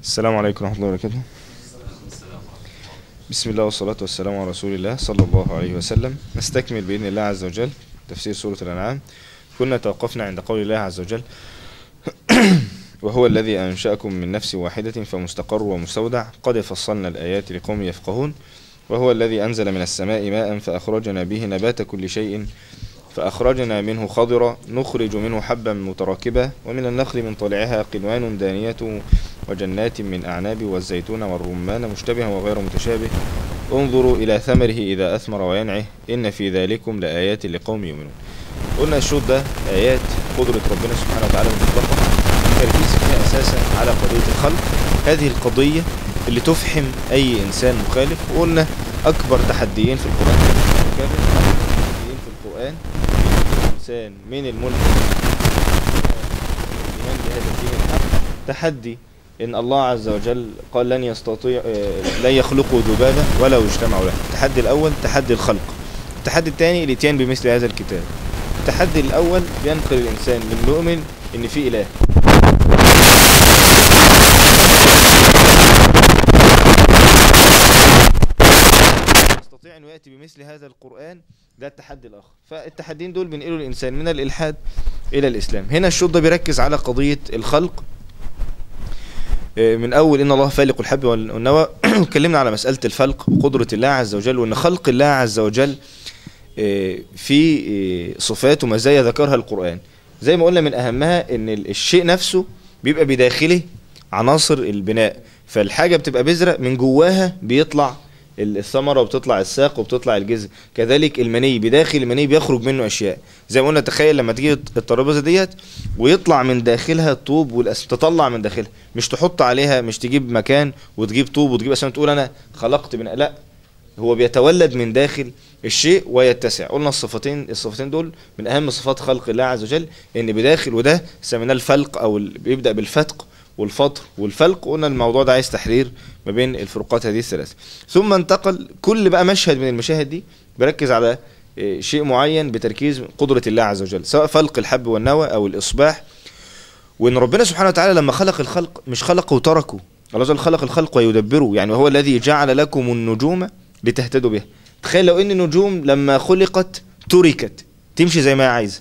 السلام عليكم ورحمة الله وبركاته بسم الله والصلاة والسلام على رسول الله صلى الله عليه وسلم نستكمل بإذن الله عز وجل تفسير سورة الأنعام كنا توقفنا عند قول الله عز وجل وهو الذي أنشأكم من نفس واحدة فمستقر ومستودع قد فصلنا الآيات لقوم يفقهون وهو الذي أنزل من السماء ماء فأخرجنا به نبات كل شيء فأخرجنا منه خضرا نخرج منه حبا متراكبا ومن النخل من طلعها قنوان دانية وجنات من أعناب والزيتون والرمان مشتبها وغير متشابه انظروا إلى ثمره إذا أثمر وينعه إن في ذلكم لآيات لقوم يؤمنون قلنا الشوط ده آيات قدرة ربنا سبحانه وتعالى المطلقة التركيز فيها أساسا على قضية الخلق هذه القضية اللي تفحم أي إنسان مخالف وقلنا أكبر تحديين في القرآن أكبر تحديين في القرآن الإنسان من الملحد الإيمان بهذا الدين الحق تحدي إن الله عز وجل قال لن يستطيع آه، لن يخلقوا ذبابة ولو اجتمعوا له التحدي الأول تحدي الخلق التحدي الثاني الاتيان بمثل هذا الكتاب التحدي الأول ينقل الإنسان للمؤمن إن في إله يستطيع أن يأتي بمثل هذا القرآن ده التحدي الآخر فالتحدين دول بينقلوا الإنسان من الإلحاد إلى الإسلام هنا الشوط ده بيركز على قضية الخلق آه، من أول إن الله فالق الحب والنوى اتكلمنا على مسألة الفلق وقدرة الله عز وجل وإن خلق الله عز وجل آه، في آه، صفات ومزايا ذكرها القرآن زي ما قلنا من أهمها إن ال- الشيء نفسه بيبقى بداخله عناصر البناء فالحاجة بتبقى بذرة من جواها بيطلع ال- الثمرة وبتطلع الساق وبتطلع الجذع كذلك المني بداخل المني بيخرج منه أشياء زي ما قلنا تخيل لما تيجي الترابيزة ديت ويطلع من داخلها الطوب والأس تطلع من داخلها مش تحط عليها مش تجيب مكان وتجيب طوب وتجيب أسنان تقول أنا خلقت بناء لا هو بيتولد من داخل الشيء ويتسع قلنا الصفتين الصفتين دول من اهم صفات خلق الله عز وجل ان بداخل وده سميناه الفلق او ال- بيبدا بالفتق والفطر والفلق قلنا الموضوع ده عايز تحرير ما بين الفروقات هذه الثلاثه ثم انتقل كل بقى مشهد من المشاهد دي بيركز على إيه، شيء معين بتركيز قدره الله عز وجل سواء فلق الحب والنوى او الاصباح وان ربنا سبحانه وتعالى لما خلق الخلق مش خلقه وتركه الله عز وجل خلق الخلق ويدبره يعني وهو الذي جعل لكم النجوم لتهتدوا بها تخيل لو ان النجوم لما خلقت تركت تمشي زي ما هي عايزه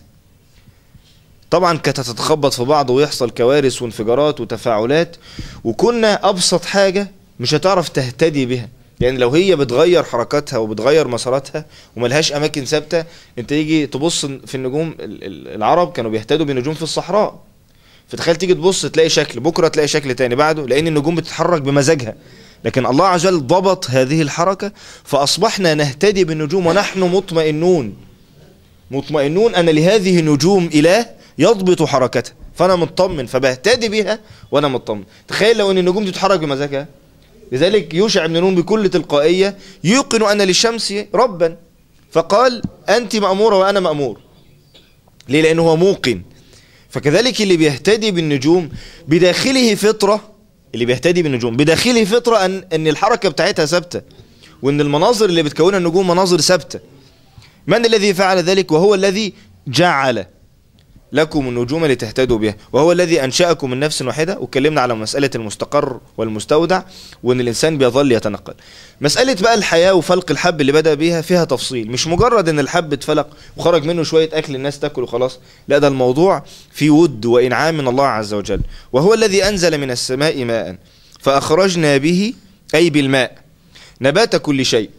طبعا كانت هتتخبط في بعض ويحصل كوارث وانفجارات وتفاعلات وكنا ابسط حاجه مش هتعرف تهتدي بها يعني لو هي بتغير حركاتها وبتغير مساراتها وملهاش اماكن ثابته انت يجي تبص في النجوم ال- ال- العرب كانوا بيهتدوا بنجوم في الصحراء فتخيل تيجي تبص تلاقي شكل بكره تلاقي شكل تاني بعده لان النجوم بتتحرك بمزاجها لكن الله عز وجل ضبط هذه الحركه فاصبحنا نهتدي بالنجوم ونحن مطمئنون مطمئنون ان لهذه النجوم اله يضبط حركتها فانا مطمن فبهتدي بها وانا مطمن تخيل لو ان النجوم دي تتحرك بمزاجها لذلك يوشع بن نون بكل تلقائيه يوقن ان للشمس ربا فقال انت ماموره وانا مامور ليه لانه هو موقن فكذلك اللي بيهتدي بالنجوم بداخله فطره اللي بيهتدي بالنجوم بداخله فطره ان ان الحركه بتاعتها ثابته وان المناظر اللي بتكونها النجوم مناظر ثابته من الذي فعل ذلك وهو الذي جعل لكم النجوم لتهتدوا بها وهو الذي أنشأكم من نفس واحدة واتكلمنا على مسألة المستقر والمستودع وأن الإنسان بيظل يتنقل مسألة بقى الحياة وفلق الحب اللي بدأ بيها فيها تفصيل مش مجرد أن الحب اتفلق وخرج منه شوية أكل الناس تاكل وخلاص لا ده الموضوع في ود وإنعام من الله عز وجل وهو الذي أنزل من السماء ماء فأخرجنا به أي بالماء نبات كل شيء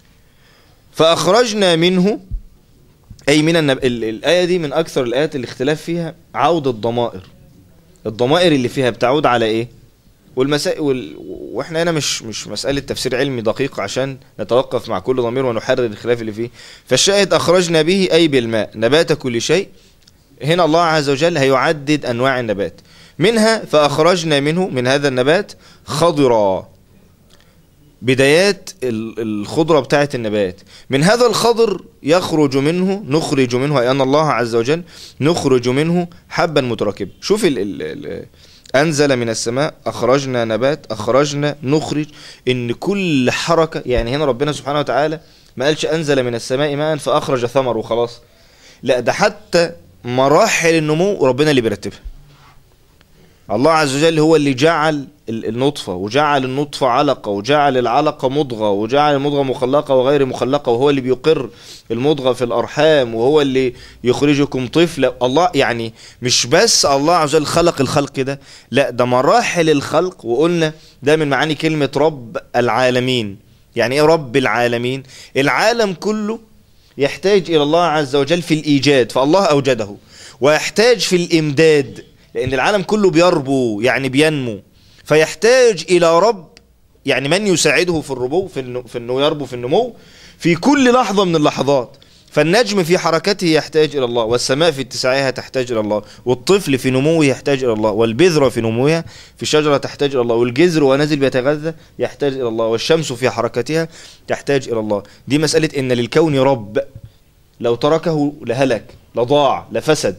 فأخرجنا منه أي من النب... ال... الآية دي من أكثر الآيات الاختلاف فيها عودة الضمائر الضمائر اللي فيها بتعود على إيه والمسائل وال... واحنا هنا مش مش مسألة تفسير علمي دقيق عشان نتوقف مع كل ضمير ونحرر الخلاف اللي فيه فالشاهد أخرجنا به أي بالماء نبات كل شيء هنا الله عز وجل هيعدد أنواع النبات منها فأخرجنا منه من هذا النبات خضرا بدايات ال- الخضرة بتاعة النبات من هذا الخضر يخرج منه نخرج منه أي أن الله عز وجل نخرج منه حبا متراكبا شوف ال ال ال أنزل من السماء أخرجنا نبات أخرجنا نخرج إن كل حركة يعني هنا ربنا سبحانه وتعالى ما قالش أنزل من السماء ماء فأخرج ثمر وخلاص لا ده حتى مراحل النمو ربنا اللي بيرتبها الله عز وجل هو اللي جعل ال- النطفة وجعل النطفة علقة وجعل العلقة مضغة وجعل المضغة مخلقة وغير مخلقة وهو اللي بيقر المضغة في الأرحام وهو اللي يخرجكم طفلا الله يعني مش بس الله عز وجل خلق الخلق ده لا ده مراحل الخلق وقلنا ده من معاني كلمة رب العالمين يعني ايه رب العالمين العالم كله يحتاج إلى الله عز وجل في الإيجاد فالله أوجده ويحتاج في الإمداد لأن العالم كله بيربو يعني بينمو فيحتاج إلى رب يعني من يساعده في الربو في انه, في انه يربو في النمو في كل لحظة من اللحظات فالنجم في حركته يحتاج إلى الله والسماء في اتساعها تحتاج إلى الله والطفل في نموه يحتاج إلى الله والبذرة في نموها في الشجرة تحتاج إلى الله والجذر ونازل بيتغذى يحتاج إلى الله والشمس في حركتها تحتاج إلى الله دي مسألة إن للكون رب لو تركه لهلك لضاع لفسد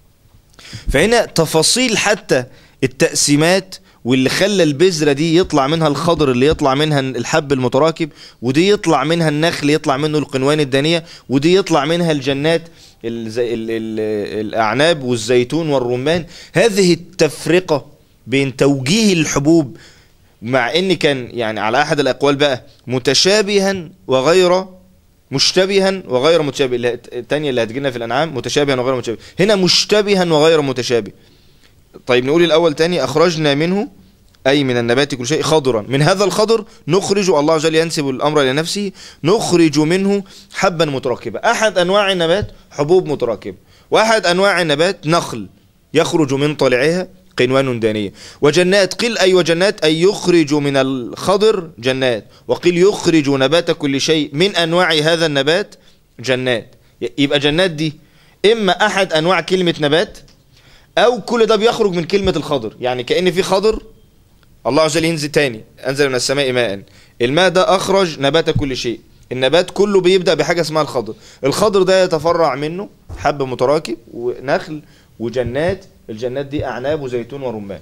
فهنا تفاصيل حتى التقسيمات واللي خلى البذرة دي يطلع منها الخضر اللي يطلع منها الحب المتراكب ودي يطلع منها النخل يطلع منه القنوان الدانية ودي يطلع منها الجنات الزي ال ال الأعناب والزيتون والرمان هذه التفرقة بين توجيه الحبوب مع ان كان يعني على احد الاقوال بقى متشابها وغير مشتبها وغير متشابه اللي هت- التانية اللي هتجينا في الانعام متشابها وغير متشابه هنا مشتبها وغير متشابه طيب نقول الاول تاني اخرجنا منه اي من النبات كل شيء خضرا من هذا الخضر نخرج الله عز وجل ينسب الامر الى نفسه نخرج منه حبا متراكبا احد انواع النبات حبوب متراكبه واحد انواع النبات نخل يخرج من طلعها قنوان دانية وجنات قيل أي وجنات أي يخرج من الخضر جنات وقيل يخرج نبات كل شيء من أنواع هذا النبات جنات يبقى جنات دي إما أحد أنواع كلمة نبات أو كل ده بيخرج من كلمة الخضر يعني كأن في خضر الله عز وجل ينزل تاني أنزل من السماء ماء الماء ده أخرج نبات كل شيء النبات كله بيبدأ بحاجة اسمها الخضر الخضر ده يتفرع منه حب متراكب ونخل وجنات الجنات دي أعناب وزيتون ورمان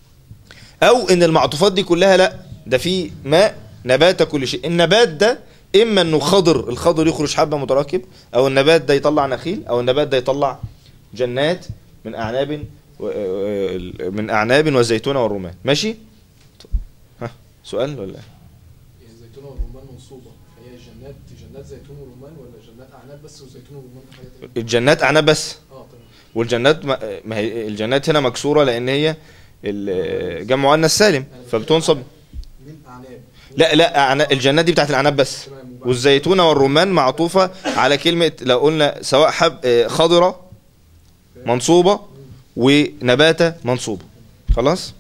أو إن المعطوفات دي كلها لا ده في ماء نبات كل شيء النبات ده إما إنه خضر الخضر يخرج حبة متراكب أو النبات ده يطلع نخيل أو النبات ده يطلع جنات من أعناب و- من أعناب والزيتون والرمان ماشي ها سؤال ولا إيه؟ الزيتون والرمان منصوبة فهي جنات جنات زيتون ورمان ولا جنات أعناب بس وزيتون ورمان حاجة تانية؟ الجنات أعناب بس اه تمام والجنات ما ما هي الجنات هنا مكسورة لأن هي ال- جمع مؤنث سالم فبتنصب من أعناب لا لا أعنا- الجنات دي بتاعت العنب بس تمام وبعد- والزيتون والرمان معطوفة على كلمة لو قلنا سواء حب آه، خضرة منصوبة ونباتة منصوبة خلاص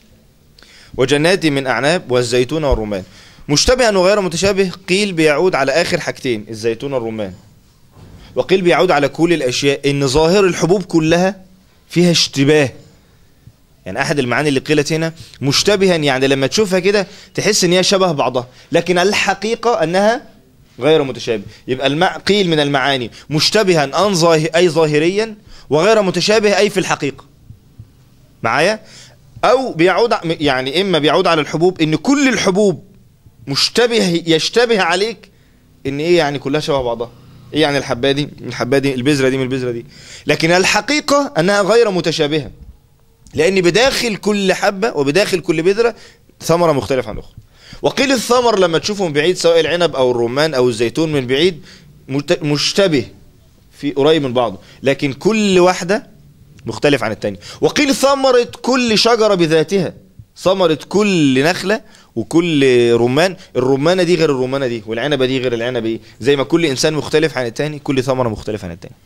وجنات من أعناب والزيتون والرمان مشتبها وغير متشابه قيل بيعود على آخر حاجتين الزيتون والرمان وقيل بيعود على كل الأشياء إن ظاهر الحبوب كلها فيها اشتباه يعني أحد المعاني اللي قيلت هنا مشتبها يعني لما تشوفها كده تحس إن هي شبه بعضها لكن الحقيقة أنها غير متشابه يبقى المع... قيل من المعاني مشتبها أن ظاهر أي ظاهريا وغير متشابه أي في الحقيقة معايا أو بيعود ع- يعني إما بيعود على الحبوب إن كل الحبوب مشتبه يشتبه عليك إن إيه يعني كلها شبه بعضها إيه يعني الحباية دي من الحباية دي البذرة دي من البذرة دي لكن الحقيقة أنها غير متشابهة لأن بداخل كل حبة وبداخل كل بذرة ثمرة مختلفة عن الأخرى وقيل الثمر لما تشوفه من بعيد سواء العنب أو الرمان أو الزيتون من بعيد مت- مشتبه في قريب من بعضه لكن كل واحدة مختلف عن التانية وقيل ثمرة كل شجرة بذاتها ثمرة كل نخلة وكل رمان الرمانة دي غير الرمانة دي والعنبة دي غير العنبة دي زي ما كل إنسان مختلف عن التاني كل ثمرة مختلفة عن التاني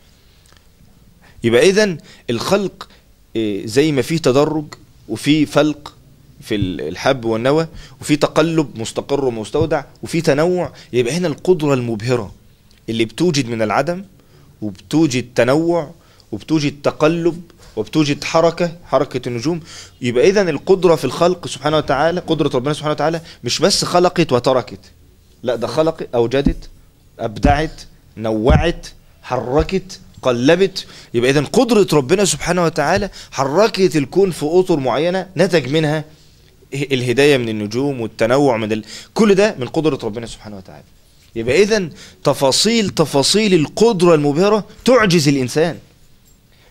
يبقى إذن الخلق إيه، زي ما فيه تدرج وفي فلق في ال- الحب والنوى وفي تقلب مستقر ومستودع وفي تنوع يبقى هنا القدرة المبهرة اللي بتوجد من العدم وبتوجد تنوع وبتوجد تقلب وبتوجد حركة حركة النجوم يبقى إذا القدرة في الخلق سبحانه وتعالى قدرة ربنا سبحانه وتعالى مش بس خلقت وتركت لا ده خلقت أوجدت أبدعت نوعت حركت قلبت يبقى إذا قدرة ربنا سبحانه وتعالى حركت الكون في أطر معينة نتج منها الهداية من النجوم والتنوع من ال... كل ده من قدرة ربنا سبحانه وتعالى يبقى إذا تفاصيل تفاصيل القدرة المبهرة تعجز الإنسان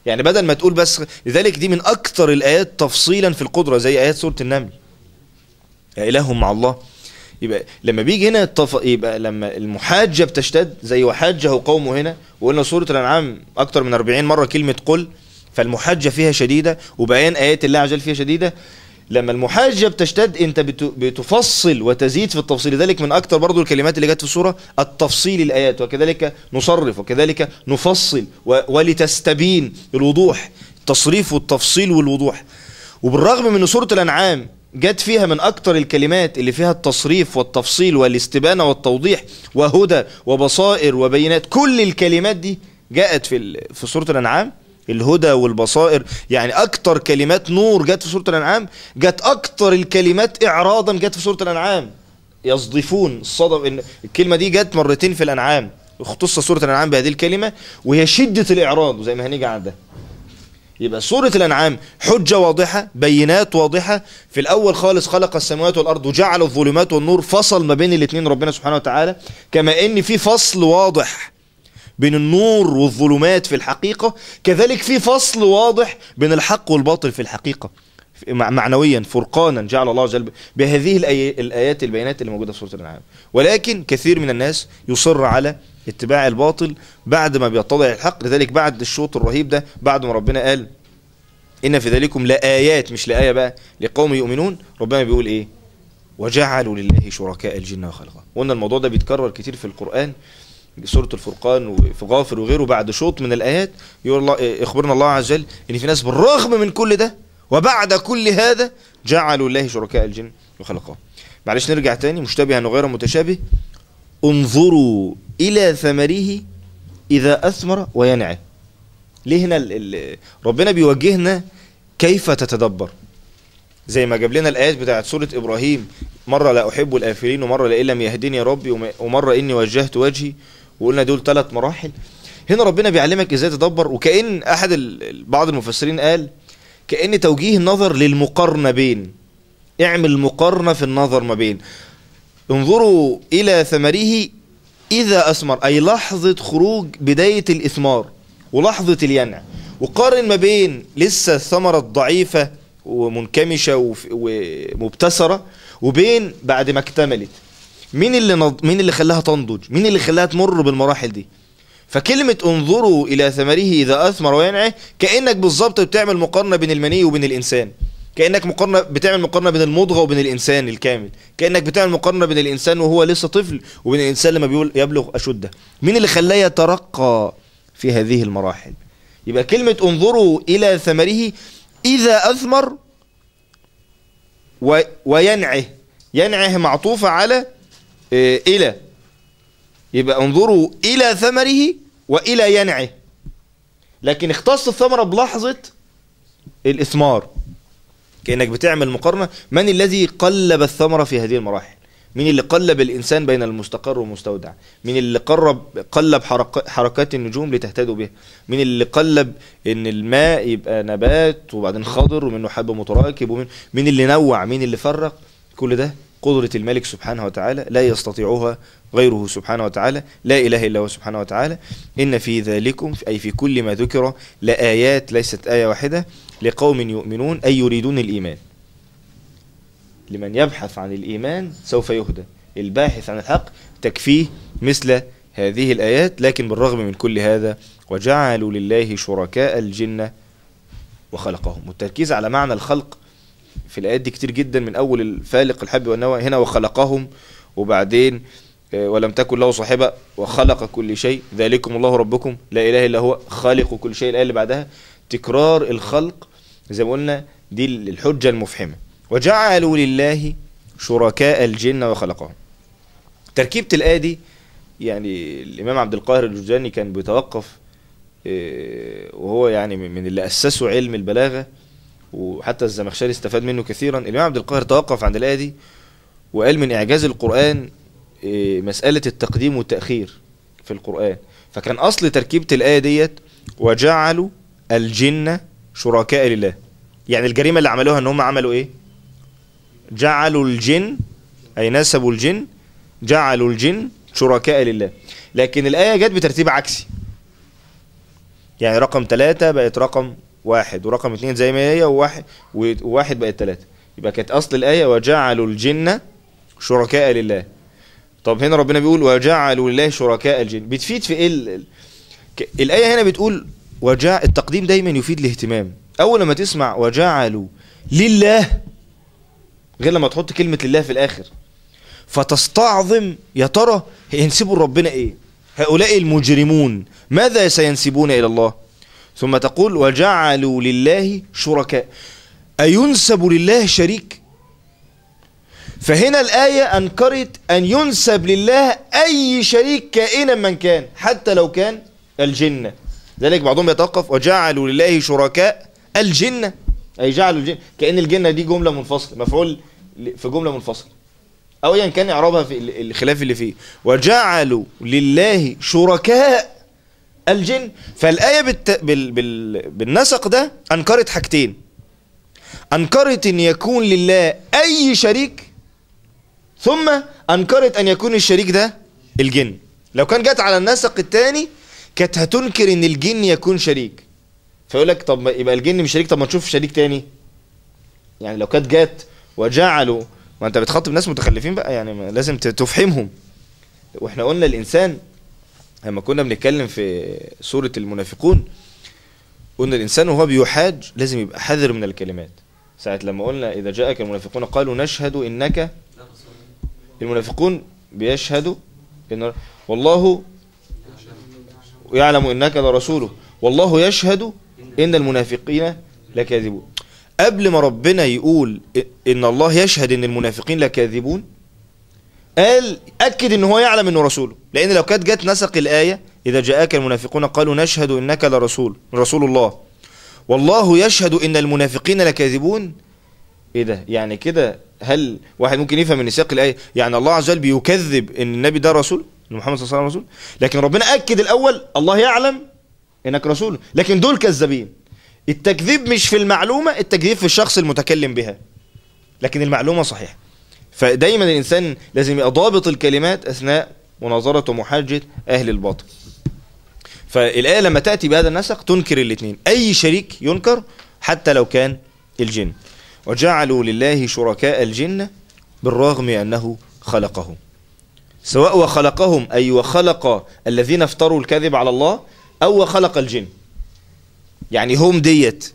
يعني بدل ما تقول بس لذلك دي من اكتر الايات تفصيلا في القدره زي ايات سوره النمل يا اله مع الله يبقى لما بيجي هنا التف... يبقى لما المحاجه بتشتد زي وحاجه قومه هنا وقلنا سوره الانعام اكتر من 40 مره كلمه قل فالمحاجه فيها شديده وبيان ايات الله عز وجل فيها شديده لما المحاجه بتشتد انت بت... بتفصل وتزيد في التفصيل لذلك من اكتر برضو الكلمات اللي جت في السوره التفصيل الايات وكذلك نصرف وكذلك نفصل و... ولتستبين الوضوح التصريف والتفصيل والوضوح وبالرغم من ان سوره الانعام جت فيها من اكتر الكلمات اللي فيها التصريف والتفصيل والاستبانه والتوضيح وهدى وبصائر وبينات كل الكلمات دي جاءت في ال... في سوره الانعام الهدى والبصائر يعني اكتر كلمات نور جت في سوره الانعام جت اكتر الكلمات اعراضا جت في سوره الانعام يصدفون الصدف ان الكلمه دي جت مرتين في الانعام اختص سوره الانعام بهذه الكلمه وهي شده الاعراض زي ما هنيجي عندها يبقى سورة الأنعام حجة واضحة بينات واضحة في الأول خالص خلق السماوات والأرض وجعل الظلمات والنور فصل ما بين الاثنين ربنا سبحانه وتعالى كما إن في فصل واضح بين النور والظلمات في الحقيقة كذلك في فصل واضح بين الحق والباطل في الحقيقة معنويا فرقانا جعل الله عز وجل بهذه الآي- الآيات البينات اللي موجودة في سورة الأنعام ولكن كثير من الناس يصر على اتباع الباطل بعد ما بيتضع الحق لذلك بعد الشوط الرهيب ده بعد ما ربنا قال إن في ذلكم لآيات مش لآية بقى لقوم يؤمنون ربنا بيقول إيه وجعلوا لله شركاء الجن وخلقه وقلنا الموضوع ده بيتكرر كتير في القرآن سورة الفرقان وفي غافر وغيره بعد شوط من الآيات يقول الله يخبرنا الله عز وجل إن في ناس بالرغم من كل ده وبعد كل هذا جعلوا الله شركاء الجن وخلقه معلش نرجع تاني مشتبها وغير متشابه انظروا إلى ثمره إذا أثمر وينعه ليه هنا ال ال ربنا بيوجهنا كيف تتدبر زي ما جاب لنا الآيات بتاعت سورة إبراهيم مرة لا أحب الآفلين ومرة لئن لم يهدني ربي وم- ومرة إني وجهت وجهي وقلنا دول ثلاث مراحل هنا ربنا بيعلمك ازاي تدبر وكأن أحد ال- ال- بعض المفسرين قال كأن توجيه النظر للمقارنة بين اعمل مقارنة في النظر ما بين انظروا إلى ثمره إذا أثمر أي لحظة خروج بداية الإثمار ولحظة الينع وقارن ما بين لسه الثمرة الضعيفة ومنكمشة وف- ومبتسرة وبين بعد ما اكتملت مين اللي نض... مين اللي خلاها تنضج مين اللي خلاها تمر بالمراحل دي فكلمة انظروا إلى ثمره إذا أثمر وينعه كأنك بالظبط بتعمل مقارنة بين المني وبين الإنسان كأنك مقارنة بتعمل مقارنة بين المضغة وبين الإنسان الكامل كأنك بتعمل مقارنة بين الإنسان وهو لسه طفل وبين الإنسان لما بيقول يبلغ أشده مين اللي خلاه يترقى في هذه المراحل يبقى كلمة انظروا إلى ثمره إذا أثمر و... وينعه ينعه معطوفة على آه، إلى يبقى انظروا إلى ثمره وإلى ينعه لكن اختص الثمرة بلحظة الإثمار كأنك بتعمل مقارنة من الذي قلب الثمرة في هذه المراحل مين اللي قلب الإنسان بين المستقر والمستودع مين اللي قرب قلب حرك حركات النجوم لتهتدوا بها مين اللي قلب ان الماء يبقى نبات وبعدين خضر ومنه حب متراكب ومن مين اللي نوع مين اللي فرق كل ده قدرة الملك سبحانه وتعالى لا يستطيعها غيره سبحانه وتعالى لا إله إلا هو سبحانه وتعالى إن في ذلكم أي في كل ما ذكر لآيات ليست آية واحدة لقوم يؤمنون أي يريدون الإيمان لمن يبحث عن الإيمان سوف يهدى الباحث عن الحق تكفيه مثل هذه الآيات لكن بالرغم من كل هذا وجعلوا لله شركاء الجن وخلقهم والتركيز على معنى الخلق في الآيات دي كتير جدا من أول الفالق الحب والنوى هنا وخلقهم وبعدين آه، ولم تكن له صاحبة وخلق كل شيء ذلكم الله ربكم لا إله إلا هو خالق كل شيء الآية اللي بعدها تكرار الخلق زي ما قلنا دي الحجة المفحمة وجعلوا لله شركاء الجن وخلقهم تركيبة الآية دي يعني الإمام عبد القاهر الجرجاني كان بيتوقف آه، وهو يعني من اللي أسسوا علم البلاغة وحتى الزمخشري استفاد منه كثيرا الإمام عبد القاهر توقف عند الآية دي وقال من إعجاز القرآن إيه، مسألة التقديم والتأخير في القرآن فكان أصل تركيبة الآية ديت وجعلوا الجن شركاء لله يعني الجريمة اللي عملوها ان هم عملوا ايه جعلوا الجن اي نسبوا الجن جعلوا الجن شركاء لله لكن الآية جت بترتيب عكسي يعني رقم ثلاثة بقت رقم واحد ورقم اتنين زي ما هي وواحد وواحد بقت ثلاثة يبقى كانت أصل الآية وجعلوا الجن شركاء لله طب هنا ربنا بيقول وجعلوا لله شركاء الجن بتفيد في ايه ال- ال- ك- الآية هنا بتقول وجع التقديم دايما يفيد الاهتمام أول لما تسمع وجعلوا لله غير لما تحط كلمة لله في الآخر فتستعظم يا ترى هينسبوا لربنا ايه هؤلاء المجرمون ماذا سينسبون إلى الله ثم تقول وجعلوا لله شركاء أينسب لله شريك فهنا الآية أنكرت أن ينسب لله أي شريك كائنا من كان حتى لو كان الجنة ذلك بعضهم يتوقف وجعلوا لله شركاء الجنة أي جعلوا الجنة كأن الجنة دي جملة منفصلة مفعول ل- في جملة منفصلة أو أيا كان إعرابها في ال- الخلاف اللي فيه وجعلوا لله شركاء الجن فالآية بالت... بال... بال... بالنسق ده أنكرت حاجتين أنكرت أن يكون لله أي شريك ثم أنكرت أن يكون الشريك ده الجن لو كان جت على النسق الثاني كانت هتنكر أن الجن يكون شريك فيقول لك طب ما يبقى الجن مش شريك طب ما نشوف شريك تاني يعني لو كانت جت وجعلوا ما انت بتخاطب ناس متخلفين بقى يعني ما لازم ت- تفهمهم واحنا قلنا الانسان لما كنا بنتكلم في سورة المنافقون قلنا الانسان وهو بيحاج لازم يبقى حذر من الكلمات ساعة لما قلنا اذا جاءك المنافقون قالوا نشهد انك المنافقون بيشهدوا ان والله يعلم انك لرسوله والله يشهد ان المنافقين لكاذبون قبل ما ربنا يقول ان الله يشهد ان المنافقين لكاذبون قال اكد ان هو يعلم انه رسوله لان لو كانت جت نسق الايه اذا جاءك المنافقون قالوا نشهد انك لرسول رسول الله والله يشهد ان المنافقين لكاذبون ايه ده يعني كده هل واحد ممكن يفهم من سياق الايه يعني الله عز وجل بيكذب ان النبي ده رسول ان محمد صلى الله عليه وسلم رسول لكن ربنا اكد الاول الله يعلم انك رسول لكن دول كذابين التكذيب مش في المعلومه التكذيب في الشخص المتكلم بها لكن المعلومه صحيحه فدايما الانسان لازم يبقى ضابط الكلمات اثناء مناظره ومحاجه اهل الباطل فالايه لما تاتي بهذا النسق تنكر الاثنين اي شريك ينكر حتى لو كان الجن وجعلوا لله شركاء الجن بالرغم انه خلقهم سواء وخلقهم اي وخلق الذين افتروا الكذب على الله او وخلق الجن يعني هم ديت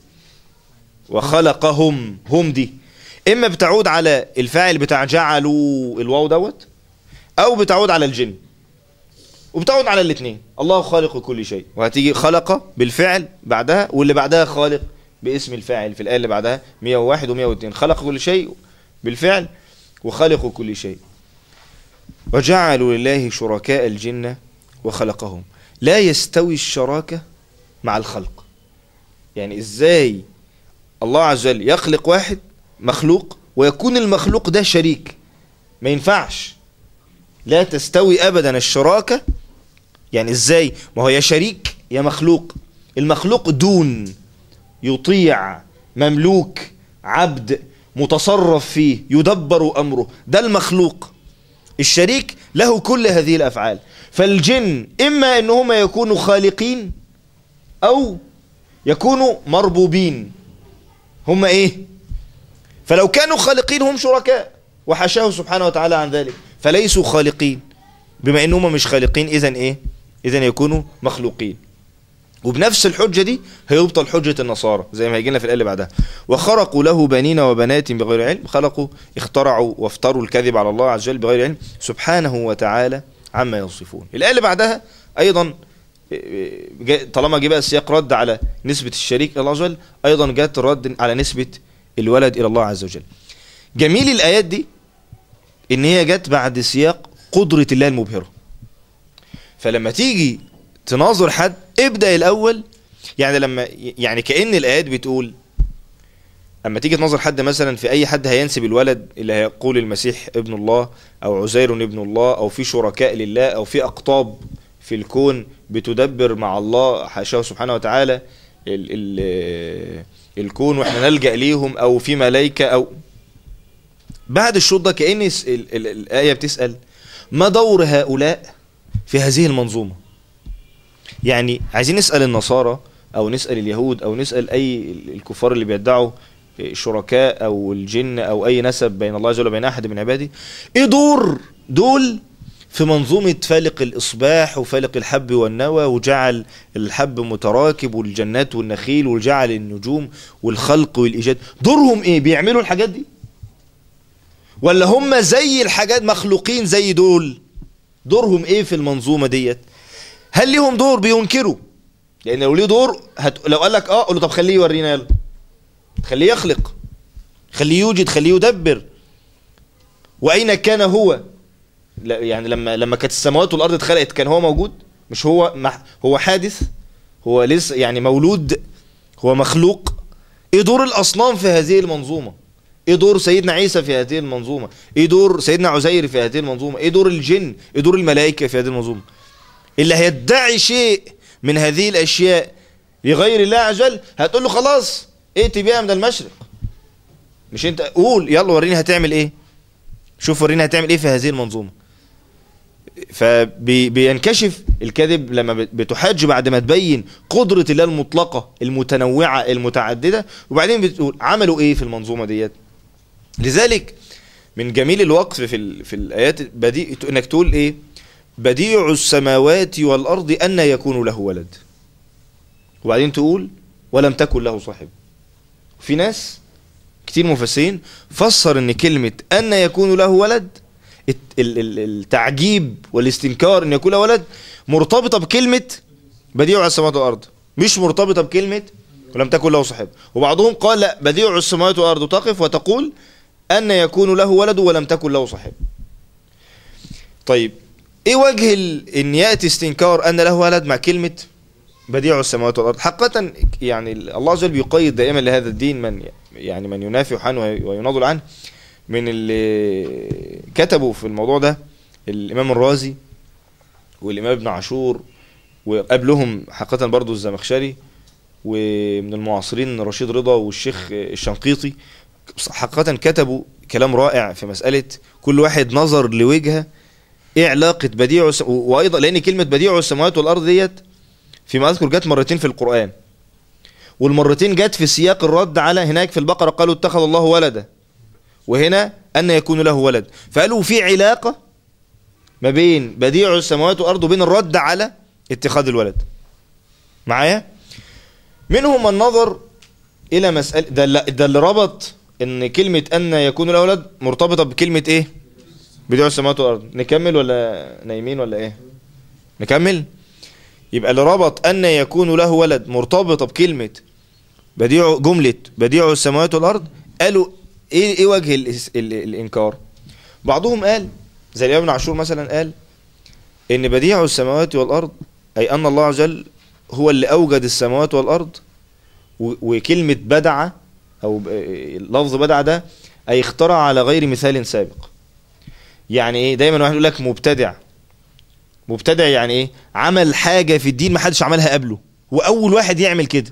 وخلقهم هم دي اما بتعود على الفاعل بتاع جعلوا الواو دوت او بتعود على الجن وبتعود على الاثنين الله خالق كل شيء وهتيجي خلق بالفعل بعدها واللي بعدها خالق باسم الفاعل في الايه اللي بعدها 101 و102 خلق كل شيء بالفعل وخالق كل شيء وجعلوا لله شركاء الجن وخلقهم لا يستوي الشراكه مع الخلق يعني ازاي الله عز وجل يخلق واحد مخلوق ويكون المخلوق ده شريك ما ينفعش لا تستوي ابدا الشراكه يعني ازاي ما هو يا شريك يا مخلوق المخلوق دون يطيع مملوك عبد متصرف فيه يدبر امره ده المخلوق الشريك له كل هذه الافعال فالجن اما ان هم يكونوا خالقين او يكونوا مربوبين هم ايه فلو كانوا خالقين هم شركاء وحاشاه سبحانه وتعالى عن ذلك فليسوا خالقين بما ان هم مش خالقين اذا ايه اذا يكونوا مخلوقين وبنفس الحجة دي هيبطل حجة النصارى زي ما هيجي لنا في الآية اللي بعدها وخرقوا له بنين وبنات بغير علم خلقوا اخترعوا وافتروا الكذب على الله عز وجل بغير علم سبحانه وتعالى عما يصفون الآية اللي بعدها أيضا جا- طالما جه بقى السياق رد على نسبة الشريك إلى الله عز وجل أيضا جت رد على نسبة الولد إلى الله عز وجل جميل الآيات دي إن هي جت بعد سياق قدرة الله المبهرة فلما تيجي تناظر حد ابدأ الأول يعني لما يعني كأن الآيات بتقول أما تيجي تناظر حد مثلا في أي حد هينسب الولد اللي هيقول المسيح ابن الله أو عزير ابن الله أو في شركاء لله أو في أقطاب في الكون بتدبر مع الله حاشاه سبحانه وتعالى ال ال الكون واحنا نلجأ ليهم أو في ملائكة أو بعد الشوط ده كأن الس- ال- ال- الآية بتسأل ما دور هؤلاء في هذه المنظومة يعني عايزين نسأل النصارى او نسال اليهود او نسال اي الكفار اللي بيدعوا شركاء او الجن او اي نسب بين الله جل وبين احد من عباده ايه دور دول في منظومة فالق الإصباح وفالق الحب والنوى وجعل الحب متراكب والجنات والنخيل وجعل النجوم والخلق والإيجاد دورهم إيه بيعملوا الحاجات دي ولا هم زي الحاجات مخلوقين زي دول دورهم إيه في المنظومة ديت هل ليهم دور بينكروا لأن لو ليه دور هت... لو قال لك اه قول له طب خليه يورينا يلا خليه يخلق خليه يوجد خليه يدبر وأين كان هو لا يعني لما لما كانت السماوات والارض اتخلقت كان هو موجود مش هو مح هو حادث هو لسه يعني مولود هو مخلوق ايه دور الاصنام في هذه المنظومه ايه دور سيدنا عيسى في هذه المنظومه ايه دور سيدنا عزير في هذه المنظومه ايه دور الجن ايه دور الملائكه في هذه المنظومه اللي هيدعي شيء من هذه الاشياء لغير الله عز وجل هتقول له خلاص ائتي بيها من المشرق مش انت قول يلا وريني هتعمل ايه شوف وريني هتعمل ايه في هذه المنظومه فبينكشف الكذب لما بتحاج بعد ما تبين قدرة الله المطلقة المتنوعة المتعددة وبعدين بتقول عملوا ايه في المنظومة ديت لذلك من جميل الوقف في ال... في الايات بديع انك تقول ايه بديع السماوات والارض ان يكون له ولد وبعدين تقول ولم تكن له صاحب في ناس كتير مفسرين فسر ان كلمة ان يكون له ولد التعجيب والاستنكار ان يكون له ولد مرتبطة بكلمة بديع السماوات والارض مش مرتبطة بكلمة ولم تكن له صاحب وبعضهم قال لا بديع السماوات والارض تقف وتقول ان يكون له ولد ولم تكن له صاحب طيب ايه وجه ان ياتي استنكار ان له ولد مع كلمة بديع السماوات والارض حقيقة يعني الله عز وجل بيقيد دائما لهذا الدين من يعني من ينافع عنه ويناضل عنه من اللي كتبوا في الموضوع ده الامام الرازي والامام ابن عاشور وقبلهم حقيقة برضو الزمخشري ومن المعاصرين رشيد رضا والشيخ الشنقيطي حقيقة كتبوا كلام رائع في مسألة كل واحد نظر لوجهه ايه علاقة بديع وايضا لان كلمة بديع السماوات والارض ديت فيما اذكر جت مرتين في القرآن والمرتين جت في سياق الرد على هناك في البقرة قالوا اتخذ الله ولدا وهنا أن يكون له ولد فقالوا في علاقة ما بين بديع السماوات والأرض وبين الرد على اتخاذ الولد معايا منهم من نظر إلى مسألة ده, ده اللي ربط إن كلمة أن يكون له ولد مرتبطة بكلمة إيه بديع السماوات والأرض نكمل ولا نايمين ولا إيه نكمل يبقى اللي ربط أن يكون له ولد مرتبطة بكلمة بديع جملة بديع السماوات والأرض قالوا ايه ايه وجه ال ال الانكار بعضهم قال زي الامام ابن عاشور مثلا قال ان بديع السماوات والارض اي ان الله عز وجل هو اللي اوجد السماوات والارض وكلمة بدع او لفظ بدع ده اي اخترع على غير مثال سابق يعني ايه دايما واحد يقول لك مبتدع مبتدع يعني ايه عمل حاجة في الدين ما حدش عملها قبله واول واحد يعمل كده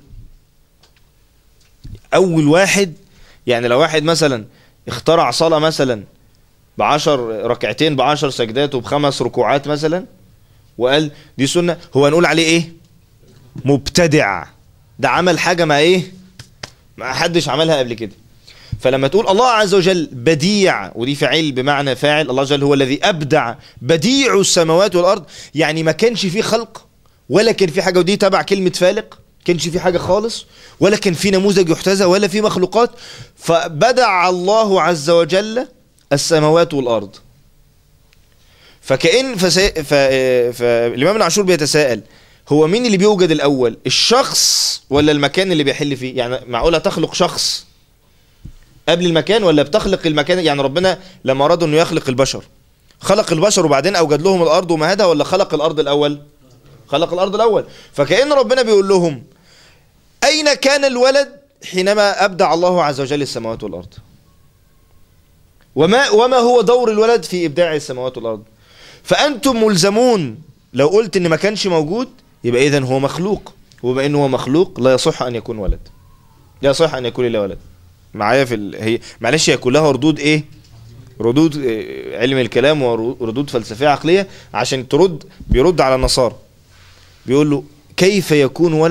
اول واحد يعني لو واحد مثلا اخترع صلاة مثلا بعشر ركعتين بعشر سجدات وبخمس ركوعات مثلا وقال دي سنة هو نقول عليه ايه مبتدع ده عمل حاجة ما ايه ما حدش عملها قبل كده فلما تقول الله عز وجل بديع ودي فعيل بمعنى فاعل الله عز وجل هو الذي أبدع بديع السماوات والأرض يعني ما كانش فيه خلق ولا كان في حاجة ودي تبع كلمة فالق كانش في حاجة خالص ولا كان في نموذج يحتذى ولا في مخلوقات فبدع الله عز وجل السماوات والأرض فكأن فسي... ف... فالإمام ابن عاشور بيتساءل هو مين اللي بيوجد الأول الشخص ولا المكان اللي بيحل فيه يعني معقولة تخلق شخص قبل المكان ولا بتخلق المكان يعني ربنا لما أراد أنه يخلق البشر خلق البشر وبعدين أوجد لهم الأرض ومهدها ولا خلق الأرض الأول خلق الأرض الأول فكأن ربنا بيقول لهم أين كان الولد حينما أبدع الله عز وجل السماوات والأرض وما, وما هو دور الولد في إبداع السماوات والأرض فأنتم ملزمون لو قلت إن ما كانش موجود يبقى إذن هو مخلوق وبما إنه هو مخلوق لا يصح أن يكون ولد لا يصح أن يكون إلا ولد معايا في ال... هي معلش هي كلها ردود إيه ردود علم الكلام وردود فلسفية عقلية عشان ترد بيرد على النصارى بيقول له كيف يكون ولد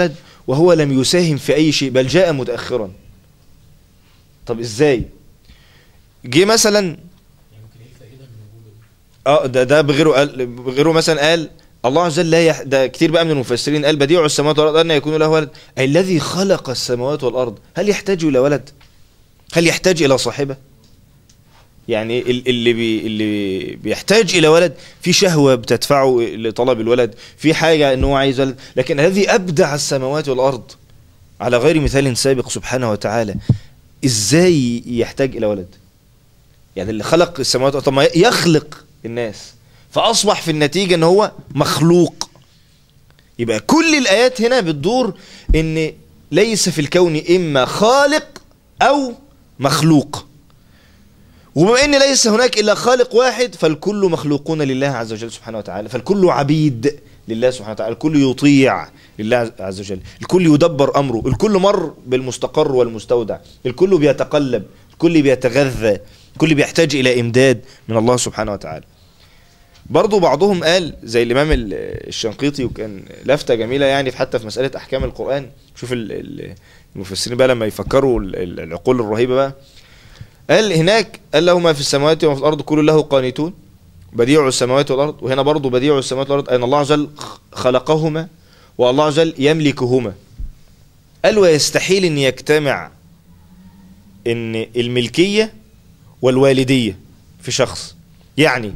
وهو لم يساهم في أي شيء بل جاء متأخرا طب إزاي جه مثلا يعني ممكن ايه الفائده من وجوده اه ده ده بغيره قال بغيره مثلا قال الله عز وجل لا يح... ده كتير بقى من المفسرين قال بديع السماوات والارض ان يكون له ولد اي الذي خلق السماوات والارض هل يحتاج الى ولد هل يحتاج الى صاحبه يعني ال- اللي بي اللي بيحتاج الى ولد في شهوه بتدفعه لطلب الولد في حاجه ان هو عايز ولد لكن الذي ابدع السماوات والارض على غير مثال سابق سبحانه وتعالى ازاي يحتاج الى ولد يعني اللي خلق السماوات والارض طب ما يخلق الناس فاصبح في النتيجه ان هو مخلوق يبقى كل الايات هنا بتدور ان ليس في الكون اما خالق او مخلوق وبما ان ليس هناك الا خالق واحد فالكل مخلوقون لله عز وجل سبحانه وتعالى فالكل عبيد لله سبحانه وتعالى الكل يطيع لله عز وجل الكل يدبر امره الكل مر بالمستقر والمستودع الكل بيتقلب الكل بيتغذى الكل بيحتاج الى امداد من الله سبحانه وتعالى برضو بعضهم قال زي الامام ال- الشنقيطي وكان لفتة جميلة يعني في حتى في مسألة احكام القرآن شوف ال- ال- المفسرين بقى لما يفكروا ال- ال- العقول الرهيبة بقى قال هناك قال له ما في السماوات وما في الارض كل له قانتون بديع السماوات والارض وهنا برضو بديع السماوات والارض ان الله عز وجل خ- خلقهما والله عز وجل يملكهما قال ويستحيل ان يجتمع ان الملكية والوالدية في شخص يعني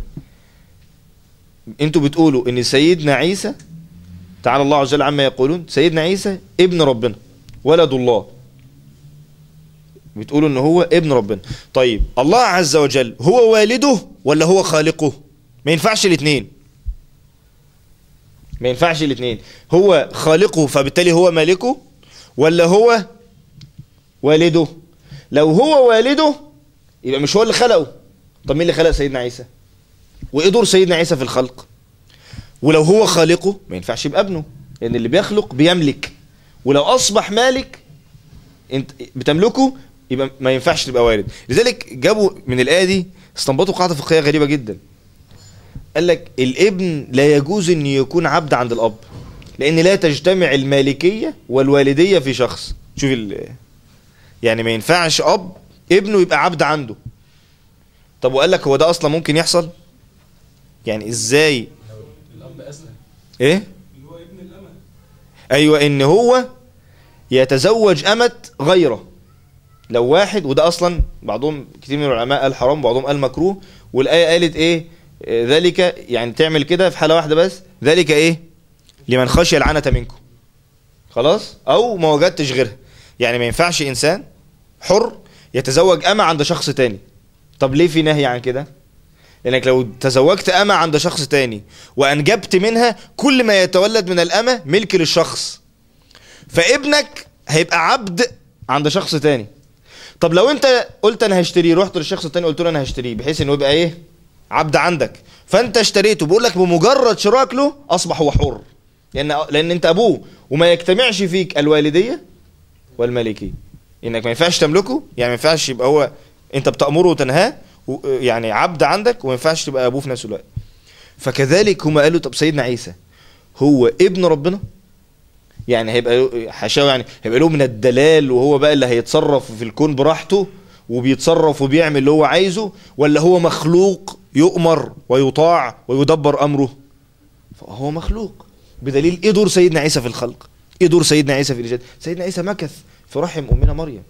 انتوا بتقولوا ان سيدنا عيسى تعالى الله عز وجل عما يقولون سيدنا عيسى ابن ربنا ولد الله بتقولوا ان هو ابن ربنا طيب الله عز وجل هو والده ولا هو خالقه ما ينفعش الاثنين ما ينفعش الاثنين هو خالقه فبالتالي هو مالكه ولا هو والده لو هو والده يبقى مش هو اللي خلقه طب مين اللي خلق سيدنا عيسى وايه دور سيدنا عيسى في الخلق ولو هو خالقه ما ينفعش يبقى ابنه لان اللي بيخلق بيملك ولو اصبح مالك انت بتملكه يبقى ما ينفعش تبقى والد لذلك جابوا من الايه دي استنبطوا قاعده فقهيه غريبه جدا قال لك الابن لا يجوز ان يكون عبد عند الاب لان لا تجتمع المالكيه والوالديه في شخص شوف ال يعني ما ينفعش اب ابنه يبقى عبد عنده طب وقال لك هو ده اصلا ممكن يحصل يعني ازاي لو الاب اسلم ايه اللي هو ابن الامل ايوه ان هو يتزوج امة غيره لو واحد وده اصلا بعضهم كتير من العلماء قال حرام بعضهم قال مكروه والايه قالت ايه آه، ذلك يعني تعمل كده في حاله واحده بس ذلك ايه لمن خشي العنة منكم خلاص او ما وجدتش غيرها يعني ما ينفعش انسان حر يتزوج امة عند شخص تاني طب ليه في نهي عن كده لانك لو تزوجت امة عند شخص تاني وانجبت منها كل ما يتولد من الامة ملك للشخص فابنك هيبقى عبد عند شخص تاني طب لو انت قلت انا هشتريه رحت للشخص التاني قلت له انا هشتريه بحيث انه يبقى ايه عبد عندك فانت اشتريته بيقول لك بمجرد شراك له اصبح هو حر لان لان انت ابوه وما يجتمعش فيك الوالديه والملكيه انك ما ينفعش تملكه يعني ما ينفعش يبقى هو انت بتامره وتنهاه و- يعني عبد عندك وما ينفعش تبقى ابوه في نفس الوقت فكذلك هم قالوا طب سيدنا عيسى هو ابن ربنا يعني هيبقى له- حاشاه يعني هيبقى له من الدلال وهو بقى اللي هيتصرف في الكون براحته وبيتصرف وبيعمل اللي هو عايزه ولا هو مخلوق يؤمر ويطاع ويدبر امره فهو مخلوق بدليل ايه دور سيدنا عيسى في الخلق ايه دور سيدنا عيسى في الايجاد سيدنا عيسى مكث في رحم امنا مريم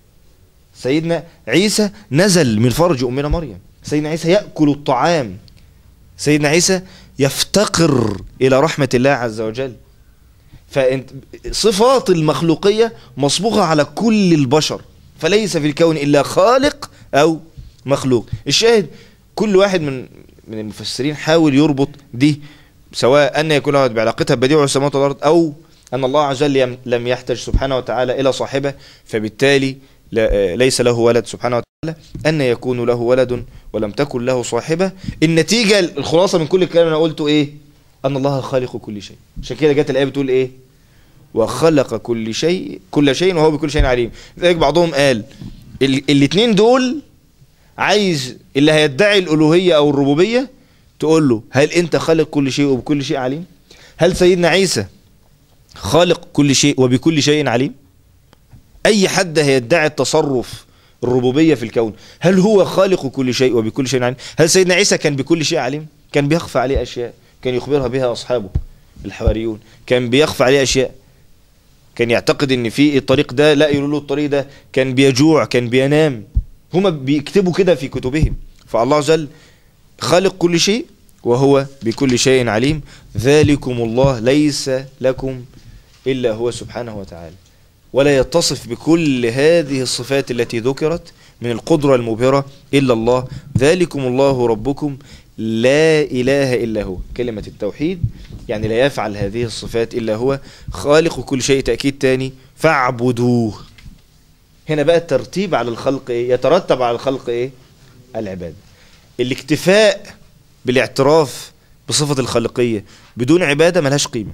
سيدنا عيسى نزل من فرج امنا مريم سيدنا عيسى ياكل الطعام سيدنا عيسى يفتقر الى رحمه الله عز وجل فانت صفات المخلوقيه مصبوغه على كل البشر فليس في الكون الا خالق او مخلوق الشاهد كل واحد من من المفسرين حاول يربط دي سواء ان يكون له بعلاقتها ببديع السماوات والارض او ان الله عز وجل يم- لم يحتج سبحانه وتعالى الى صاحبه فبالتالي لا- ليس له ولد سبحانه وتعالى ان يكون له ولد ولم تكن له صاحبه النتيجه الخلاصه من كل الكلام اللي انا قلته ايه ان الله خالق كل شيء عشان كده جت الايه بتقول ايه وخلق كل شيء كل شيء وهو بكل شيء عليم لذلك بعضهم قال ال- الاتنين دول عايز اللي هيدعي الالوهيه او الربوبيه تقول له هل انت خالق كل شيء وبكل شيء عليم هل سيدنا عيسى خالق كل شيء وبكل شيء عليم اي حد هيدعي التصرف الربوبيه في الكون هل هو خالق كل شيء وبكل شيء عليم هل سيدنا عيسى كان بكل شيء عليم كان بيخفى عليه اشياء كان يخبرها بها اصحابه الحواريون كان بيخفى عليه اشياء كان يعتقد ان في الطريق ده لا يقولوا له الطريق ده كان بيجوع كان بينام هما بيكتبوا كده في كتبهم فالله عز وجل خالق كل شيء وهو بكل شيء عليم ذلكم الله ليس لكم إلا هو سبحانه وتعالى ولا يتصف بكل هذه الصفات التي ذكرت من القدرة المبهرة إلا الله ذلكم الله ربكم لا إله إلا هو كلمة التوحيد يعني لا يفعل هذه الصفات إلا هو خالق كل شيء تأكيد تاني فاعبدوه هنا بقى الترتيب على الخلق إيه؟ يترتب على الخلق إيه؟ العبادة الاكتفاء بالاعتراف بصفة الخلقية بدون عبادة ملهاش قيمة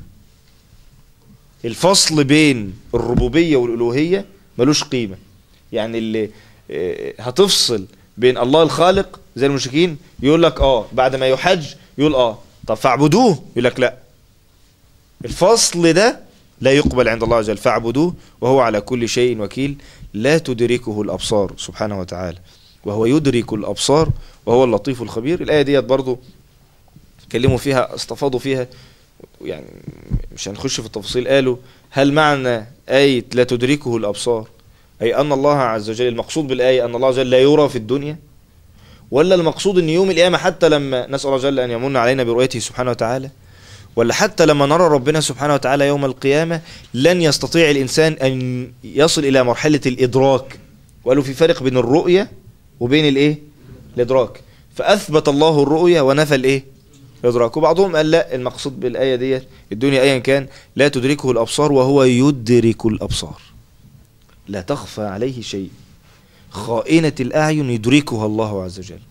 الفصل بين الربوبية والألوهية ملوش قيمة يعني اللي اه، هتفصل بين الله الخالق زي المشركين يقول لك اه بعد ما يحج يقول اه طب فاعبدوه يقول لك لا الفصل ده لا يقبل عند الله عز وجل فاعبدوه وهو على كل شيء وكيل لا تدركه الأبصار سبحانه وتعالى وهو يدرك الأبصار وهو اللطيف الخبير الآية ديت برضو اتكلموا فيها استفاضوا فيها يعني مش هنخش في التفاصيل قالوا هل معنى آية لا تدركه الأبصار أي أن الله عز وجل المقصود بالآية أن الله عز وجل لا يرى في الدنيا ولا المقصود أن يوم القيامة حتى لما نسأل الله جل أن يمن علينا برؤيته سبحانه وتعالى ولا حتى لما نرى ربنا سبحانه وتعالى يوم القيامة لن يستطيع الإنسان أن يصل إلى مرحلة الإدراك وقالوا في فرق بين الرؤية وبين الإيه الإدراك فأثبت الله الرؤية ونفى الإيه الإدراك وبعضهم قال لا المقصود بالآية ديت الدنيا أيا كان لا تدركه الأبصار وهو يدرك الأبصار لا تخفى عليه شيء خائنة الأعين يدركها الله عز وجل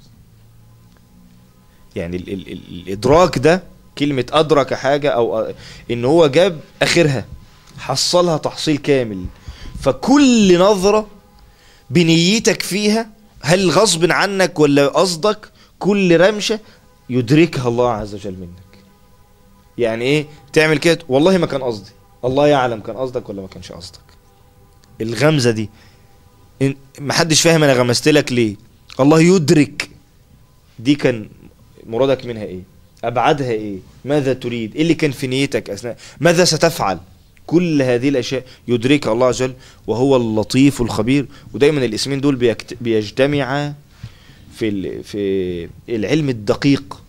يعني ال ال ال الإدراك ده كلمة أدرك حاجة أو أ- إن هو جاب آخرها حصلها تحصيل كامل فكل نظرة بنيتك فيها هل غصب عنك ولا قصدك كل رمشة يدركها الله عز وجل منك يعني ايه تعمل كده والله ما كان قصدي الله يعلم كان قصدك ولا ما كانش قصدك الغمزة دي إن- محدش فاهم انا غمزت لك ليه الله يدرك دي كان مرادك منها ايه ابعادها ايه ماذا تريد ايه اللي كان في نيتك اثناء ماذا ستفعل كل هذه الاشياء يدركها الله عز وجل وهو اللطيف الخبير ودايما الاسمين دول بيكت... بيجتمعا في ال... في العلم الدقيق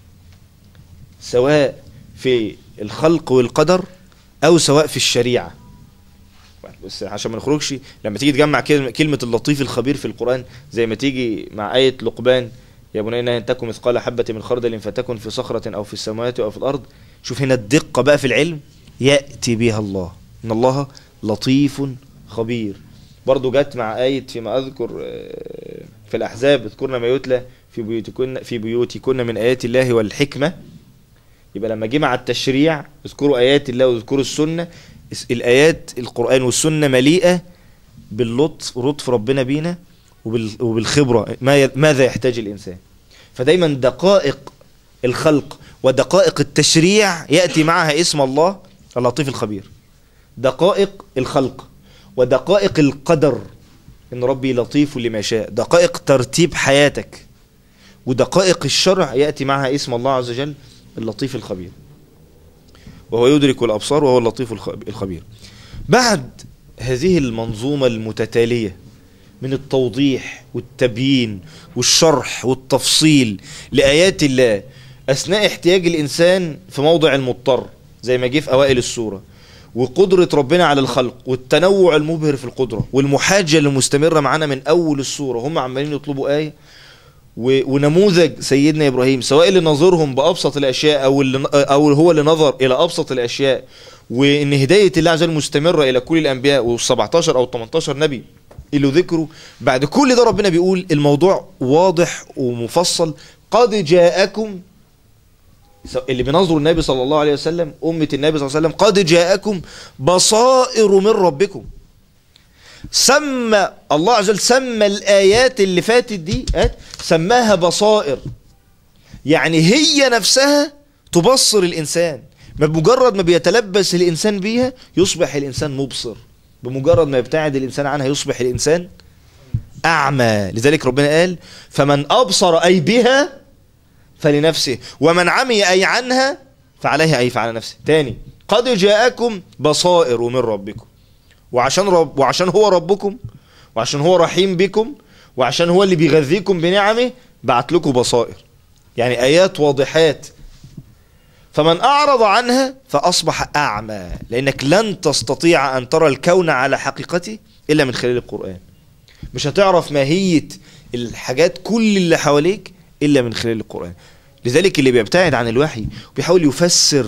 سواء في الخلق والقدر او سواء في الشريعه بس عشان ما نخرجش لما تيجي تجمع كلمة, كلمة اللطيف الخبير في القرآن زي ما تيجي مع آية لقمان يا بني إنها إن تكن مثقال حبة من خردل فتكن في صخرة أو في السماوات أو في الأرض شوف هنا الدقة بقى في العلم يأتي بها الله إن الله لطيف خبير برضو جت مع آية فيما أذكر آه، في الأحزاب اذكرن ما يتلى في بيوتكن في بيوتكن من آيات الله والحكمة يبقى لما جه مع التشريع اذكروا آيات الله واذكروا السنة اس- الآيات القرآن والسنة مليئة باللطف لطف ربنا بينا وبال- وبالخبرة ما ي- ماذا يحتاج الإنسان فدايما دقائق الخلق ودقائق التشريع يأتي معها اسم الله اللطيف الخبير دقائق الخلق ودقائق القدر إن ربي لطيف لما شاء دقائق ترتيب حياتك ودقائق الشرع يأتي معها اسم الله عز وجل اللطيف الخبير وهو يدرك الأبصار وهو اللطيف الخ- الخبير بعد هذه المنظومة المتتالية من التوضيح والتبيين والشرح والتفصيل لآيات الله أثناء احتياج الإنسان في موضع المضطر زي ما جه في أوائل السورة وقدرة ربنا على الخلق والتنوع المبهر في القدرة والمحاجة المستمرة معانا من أول السورة هم عمالين يطلبوا آية و- ونموذج سيدنا ابراهيم سواء اللي نظرهم بابسط الاشياء او اللي او هو اللي نظر الى ابسط الاشياء وان هدايه الله عز وجل مستمره الى كل الانبياء و17 او 18 نبي اللي ذكروا بعد كل ده ربنا بيقول الموضوع واضح ومفصل قد جاءكم اللي بينظروا النبي صلى الله عليه وسلم أمة النبي صلى الله عليه وسلم قد جاءكم بصائر من ربكم سمى الله عز وجل سمى الآيات اللي فاتت دي آيات سماها بصائر يعني هي نفسها تبصر الإنسان ما بمجرد ما بيتلبس الانسان بيها يصبح الانسان مبصر بمجرد ما يبتعد الانسان عنها يصبح الانسان اعمى لذلك ربنا قال فمن ابصر اي بها فلنفسه ومن عمي اي عنها فعليها اي فعلى نفسه تاني قد جاءكم بصائر من ربكم وعشان رب وعشان هو ربكم وعشان هو رحيم بكم وعشان هو اللي بيغذيكم بنعمه بعت لكم بصائر يعني ايات واضحات فمن اعرض عنها فاصبح اعمى لانك لن تستطيع ان ترى الكون على حقيقته الا من خلال القران مش هتعرف ماهيه الحاجات كل اللي حواليك الا من خلال القران لذلك اللي بيبتعد عن الوحي وبيحاول يفسر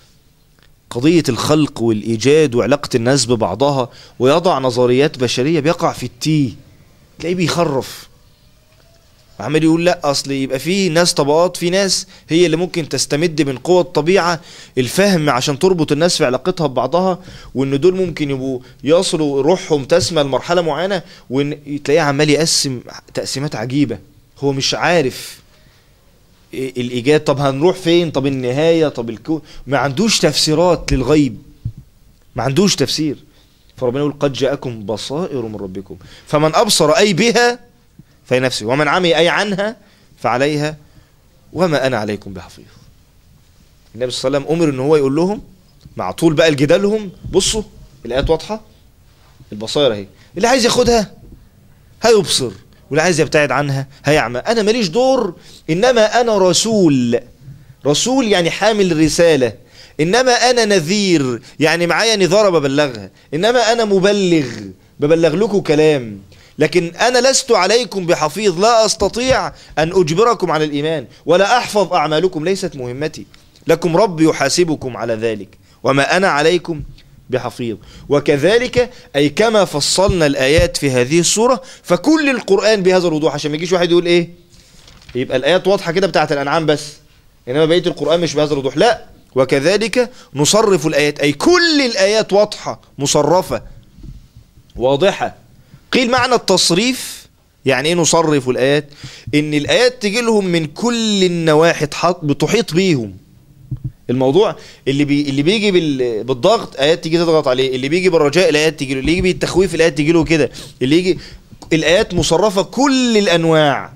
قضية الخلق والإيجاد وعلاقة الناس ببعضها ويضع نظريات بشرية بيقع في التيه تلاقيه بيخرف عمال يقول لا اصل يبقى في ناس طبقات في ناس هي اللي ممكن تستمد من قوة الطبيعة الفهم عشان تربط الناس في علاقتها ببعضها وان دول ممكن يبقوا يصلوا روحهم تسمى لمرحلة معينة وان تلاقيه عمال يقسم تقسيمات عجيبة هو مش عارف إيه الايجاد طب هنروح فين طب النهاية طب الكون ما عندوش تفسيرات للغيب ما عندوش تفسير فربنا يقول قد جاءكم بصائر من ربكم فمن ابصر اي بها فلنفسه ومن عمي أي عنها فعليها وما أنا عليكم بحفيظ النبي صلى الله عليه وسلم أمر أن هو يقول لهم مع طول بقى الجدالهم بصوا الآيات واضحة البصائر اهي اللي عايز ياخدها هيبصر واللي عايز يبتعد عنها هيعمى أنا ماليش دور إنما أنا رسول رسول يعني حامل رسالة إنما أنا نذير يعني معايا نظارة ببلغها إنما أنا مبلغ ببلغ لكم كلام لكن أنا لست عليكم بحفيظ لا أستطيع أن أجبركم على الإيمان ولا أحفظ أعمالكم ليست مهمتي لكم رب يحاسبكم على ذلك وما أنا عليكم بحفيظ وكذلك أي كما فصلنا الآيات في هذه السورة فكل القرآن بهذا الوضوح عشان ما يجيش واحد يقول إيه يبقى الآيات واضحة كده بتاعت الأنعام بس إنما بقية القرآن مش بهذا الوضوح لا وكذلك نصرف الآيات أي كل الآيات واضحة مصرفة واضحة قيل معنى التصريف يعني ايه نصرف الآيات ان الآيات تجي لهم من كل النواحي تحط بتحيط بيهم الموضوع اللي بي اللي بيجي بال... بالضغط ايات تيجي تضغط عليه اللي بيجي بالرجاء الايات تيجي له اللي يجي بالتخويف الايات تيجي له كده اللي يجي الايات مصرفه كل الانواع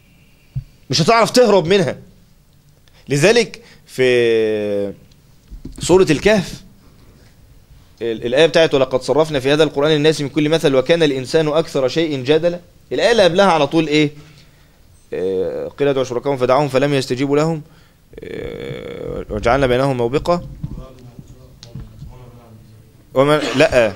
مش هتعرف تهرب منها لذلك في سوره الكهف ال- الآية بتاعت ولقد صرفنا في هذا القرآن للناس من كل مثل وكان الإنسان أكثر شيء جدلا الآية اللي قبلها على طول إيه آه، قيل ادعوا شركاهم فدعوهم فلم يستجيبوا لهم آه، وجعلنا بينهم موبقة وما لا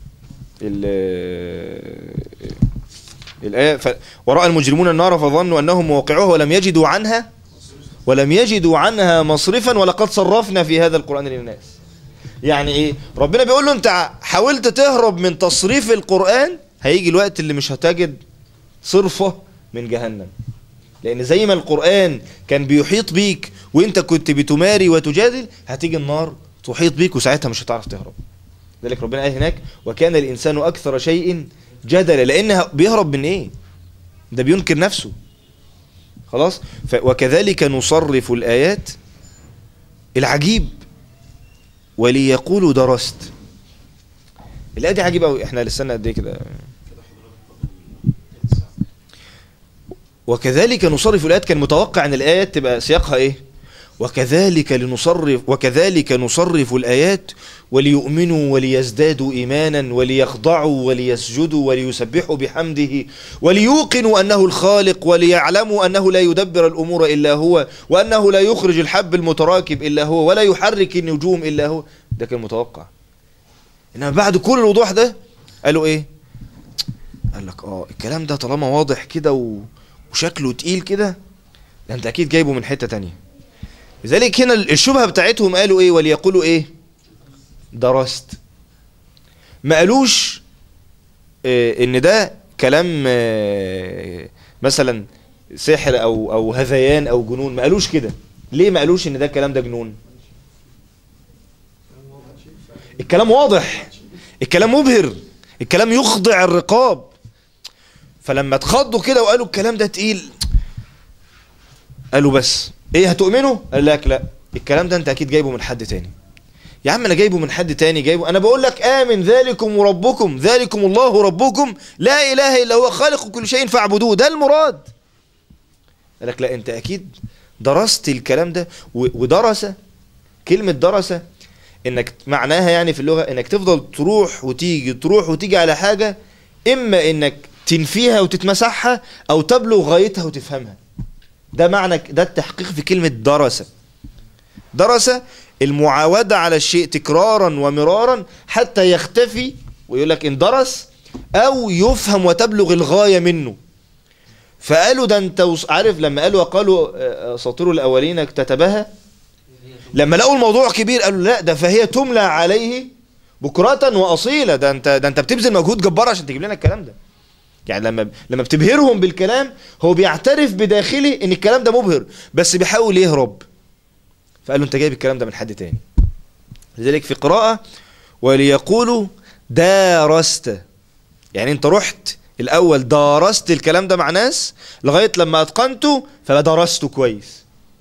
ال- الآية ف... ورأى المجرمون النار فظنوا أنهم موقعوها ولم يجدوا عنها ولم يجدوا عنها مصرفا ولقد صرفنا في هذا القرآن للناس يعني ايه ربنا بيقول له انت حاولت تهرب من تصريف القرآن هيجي الوقت اللي مش هتجد صرفة من جهنم لان زي ما القرآن كان بيحيط بيك وانت كنت بتماري وتجادل هتيجي النار تحيط بيك وساعتها مش هتعرف تهرب ذلك ربنا قال هناك وكان الانسان اكثر شيء جدلا لان بيهرب من ايه ده بينكر نفسه خلاص ف وكذلك نصرف الايات العجيب وليقولوا درست الآية دي عجيبة أوي احنا لسنا قد ايه كده وكذلك نصرف الآيات كان متوقع ان الآيات تبقى سياقها ايه وكذلك لنصرف وكذلك نصرف الآيات وليؤمنوا وليزدادوا إيمانا وليخضعوا وليسجدوا وليسبحوا بحمده وليوقنوا أنه الخالق وليعلموا أنه لا يدبر الأمور إلا هو وأنه لا يخرج الحب المتراكب إلا هو ولا يحرك النجوم إلا هو ده كان متوقع إنما بعد كل الوضوح ده قالوا إيه قال لك آه الكلام ده طالما واضح كده و... وشكله تقيل كده ده أنت أكيد جايبه من حتة تانية لذلك هنا الشبهة بتاعتهم قالوا ايه وليقولوا ايه درست ما قالوش اه ان ده كلام اه مثلا سحر او او هذيان او جنون ما قالوش كده ليه ما قالوش ان ده الكلام ده جنون الكلام واضح الكلام مبهر الكلام يخضع الرقاب فلما اتخضوا كده وقالوا الكلام ده تقيل قالوا بس ايه هتؤمنوا قال لك لا الكلام ده انت اكيد جايبه من حد تاني يا عم انا جايبه من حد تاني جايبه انا بقول لك امن ذلكم ربكم ذلكم الله ربكم لا اله الا هو خالق كل شيء فاعبدوه ده المراد قال لك لا انت اكيد درست الكلام ده و- ودرس كلمة درس انك معناها يعني في اللغة انك تفضل تروح وتيجي تروح وتيجي على حاجة اما انك تنفيها وتتمسحها او تبلغ غايتها وتفهمها ده معنى ده التحقيق في كلمة درس درس المعاودة على الشيء تكرارا ومرارا حتى يختفي ويقول لك ان درس او يفهم وتبلغ الغاية منه فقالوا ده انت وص- عارف لما قالوا وقالوا آه، اساطير الاولين اكتتبها لما لقوا الموضوع كبير قالوا لا ده فهي تملى عليه بكرة واصيلا ده انت ده انت بتبذل مجهود جبار عشان تجيب لنا الكلام ده يعني لما لما بتبهرهم بالكلام هو بيعترف بداخله ان الكلام ده مبهر بس بيحاول يهرب فقالوا انت جايب الكلام ده من حد تاني لذلك في قراءة وليقولوا دارست يعني انت رحت الاول درست الكلام ده مع ناس لغاية لما اتقنته فدرسته كويس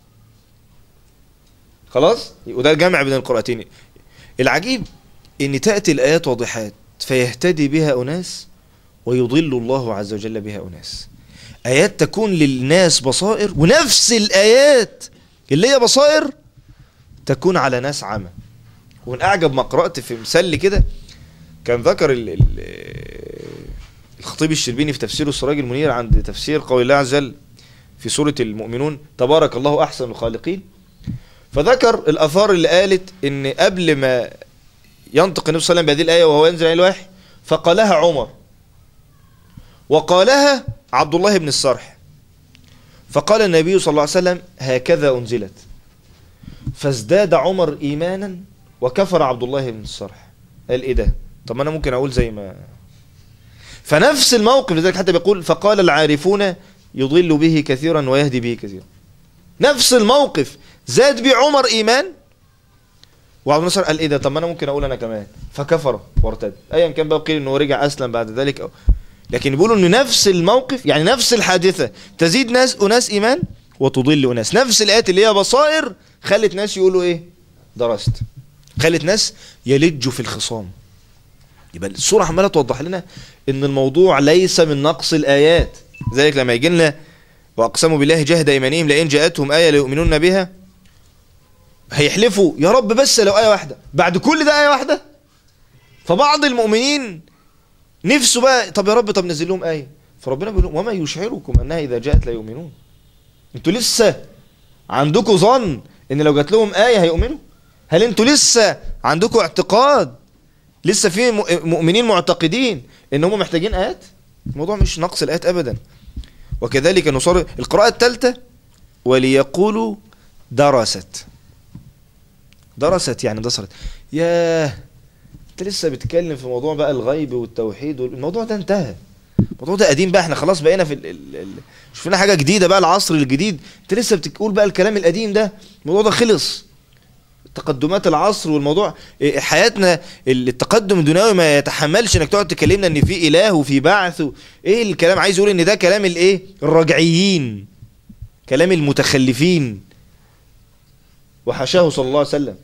خلاص وده الجمع بين القراءتين العجيب ان تأتي الايات واضحات فيهتدي بها اناس ويضل الله عز وجل بها اناس ايات تكون للناس بصائر ونفس الايات اللي هي بصائر تكون على ناس عمى ومن اعجب ما قرات في مثال كده كان ذكر ال ال الخطيب الشربيني في تفسيره السراج المنير عند تفسير قول الله عز وجل في سورة المؤمنون تبارك الله أحسن الخالقين فذكر الأثار اللي قالت إن قبل ما ينطق النبي صلى الله عليه وسلم بهذه الآية وهو ينزل عليه الوحي فقالها عمر وقالها عبد الله بن الصرح فقال النبي صلى الله عليه وسلم هكذا أنزلت فازداد عمر إيمانا وكفر عبد الله بن الصرح قال إيه ده طب ما أنا ممكن أقول زي ما فنفس الموقف لذلك حتى بيقول فقال العارفون يضل به كثيرا ويهدي به كثيرا نفس الموقف زاد بيه عمر إيمان وعبد النصر قال إيه ده طب ما أنا ممكن أقول أنا كمان فكفر وارتد أيا كان بقى قيل إنه رجع أسلم بعد ذلك أو لكن بيقولوا إن نفس الموقف يعني نفس الحادثة تزيد ناس أناس إيمان وتضل أناس نفس الآيات اللي هي بصائر خلت ناس يقولوا إيه درست خلت ناس يلجوا في الخصام يبقى السورة عمالة توضح لنا ان الموضوع ليس من نقص الآيات ذلك لما يجي لنا وأقسموا بالله جهد إيمانهم لئن جاءتهم آية ليؤمنون بها هيحلفوا يا رب بس لو آية واحدة بعد كل ده آية واحدة فبعض المؤمنين نفسه بقى طب يا رب طب نزل لهم آية فربنا بيقول لهم وما يشعركم أنها إذا جاءت لا يؤمنون انتوا لسه عندكم ظن ان لو جات لهم آية هيؤمنوا هل انتوا لسه عندكم اعتقاد لسه في م- مؤمنين معتقدين ان هم محتاجين ايات الموضوع مش نقص الايات ابدا وكذلك نصر القراءة الثالثة وليقولوا درست درست يعني دسرت ياه انت لسه بتتكلم في موضوع بقى الغيب والتوحيد وال- الموضوع ده انتهى الموضوع ده قديم بقى احنا خلاص بقينا في ال... ال... ال... شفنا حاجة جديدة بقى العصر الجديد انت لسه بتقول بقى الكلام القديم ده الموضوع ده خلص تقدمات العصر والموضوع إيه، حياتنا التقدم الدنيوي ما يتحملش انك تقعد تكلمنا ان في اله وفي بعث و... ايه الكلام عايز يقول ان ده كلام الايه الرجعيين كلام المتخلفين وحاشاه صلى الله عليه وسلم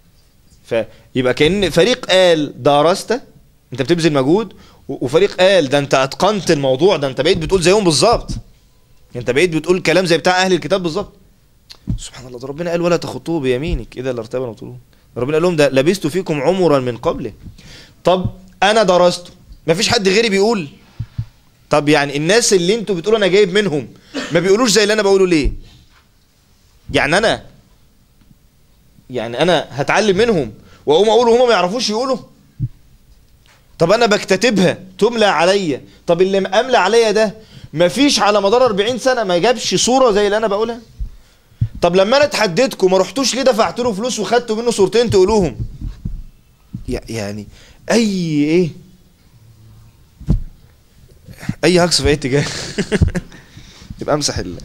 فيبقى كان فريق قال درست انت بتبذل مجهود و- وفريق قال ده انت اتقنت الموضوع ده انت بقيت بتقول زيهم بالظبط انت بقيت بتقول كلام زي بتاع اهل الكتاب بالظبط سبحان الله ده ربنا قال ولا تخطوه بيمينك اذا لارتاب المبطلون ربنا قال لهم ده لبست فيكم عمرا من قبله طب انا درست مفيش حد غيري بيقول طب يعني الناس اللي انتوا بتقولوا انا جايب منهم ما بيقولوش زي اللي انا بقوله ليه يعني انا يعني انا هتعلم منهم واقوم اقول وهم ما يعرفوش يقولوا طب انا بكتتبها تملى عليا طب اللي املى عليا ده مفيش على مدار 40 سنه ما جابش صوره زي اللي انا بقولها طب لما انا اتحددكم ما رحتوش ليه دفعت له فلوس وخدتوا منه صورتين تقولوهم يع- يعني اي ايه اي هجص في اي اتجاه يبقى امسح ال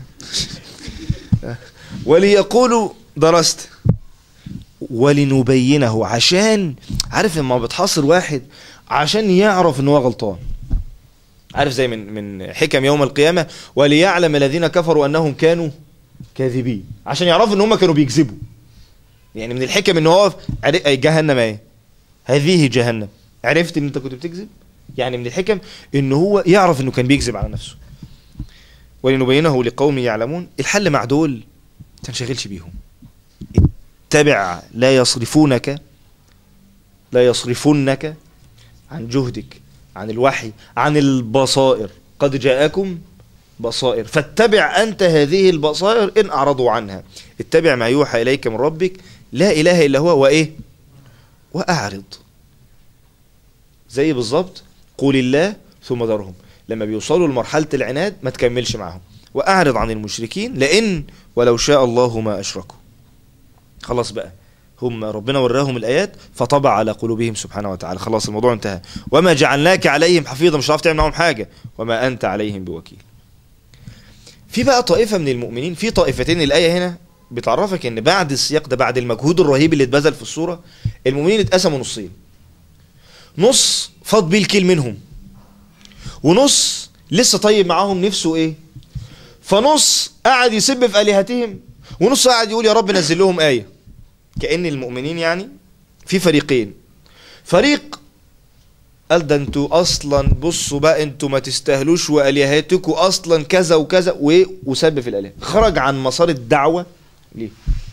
وليقولوا درست ولنبينه عشان عارف لما بتحاصر واحد عشان يعرف ان هو غلطان عارف زي من من حكم يوم القيامه وليعلم الذين كفروا انهم كانوا كاذبين عشان يعرفوا ان هم كانوا بيكذبوا يعني من الحكم ان هو عرف- جهنم ايه هذه جهنم عرفت ان انت كنت بتكذب يعني من الحكم ان هو يعرف انه كان بيكذب على نفسه ولنبينه لقوم يعلمون الحل مع دول تنشغلش بيهم اتبع لا يصرفونك لا يصرفنك عن جهدك عن الوحي عن البصائر قد جاءكم بصائر فاتبع أنت هذه البصائر إن أعرضوا عنها اتبع ما يوحى إليك من ربك لا إله إلا هو وإيه وأعرض زي بالظبط قول الله ثم ذرهم لما بيوصلوا لمرحلة العناد ما تكملش معهم وأعرض عن المشركين لأن ولو شاء الله ما أشركوا خلاص بقى هم ربنا وراهم الآيات فطبع على قلوبهم سبحانه وتعالى خلاص الموضوع انتهى وما جعلناك عليهم حفيظا مش هتعرف تعمل معاهم حاجة وما أنت عليهم بوكيل في بقى طائفة من المؤمنين في طائفتين الآية هنا بتعرفك ان بعد السياق ده بعد المجهود الرهيب اللي اتبذل في الصورة المؤمنين اتقسموا نصين نص فاض بيه الكيل منهم ونص لسه طيب معاهم نفسه ايه فنص قاعد يسب في آلهتهم ونص قاعد يقول يا رب نزل لهم آية كأن المؤمنين يعني في فريقين فريق قال ده انتوا اصلا بصوا بقى انتوا ما تستاهلوش والهتكم اصلا كذا وكذا و- وسب في الالهه خرج عن مسار الدعوه ليه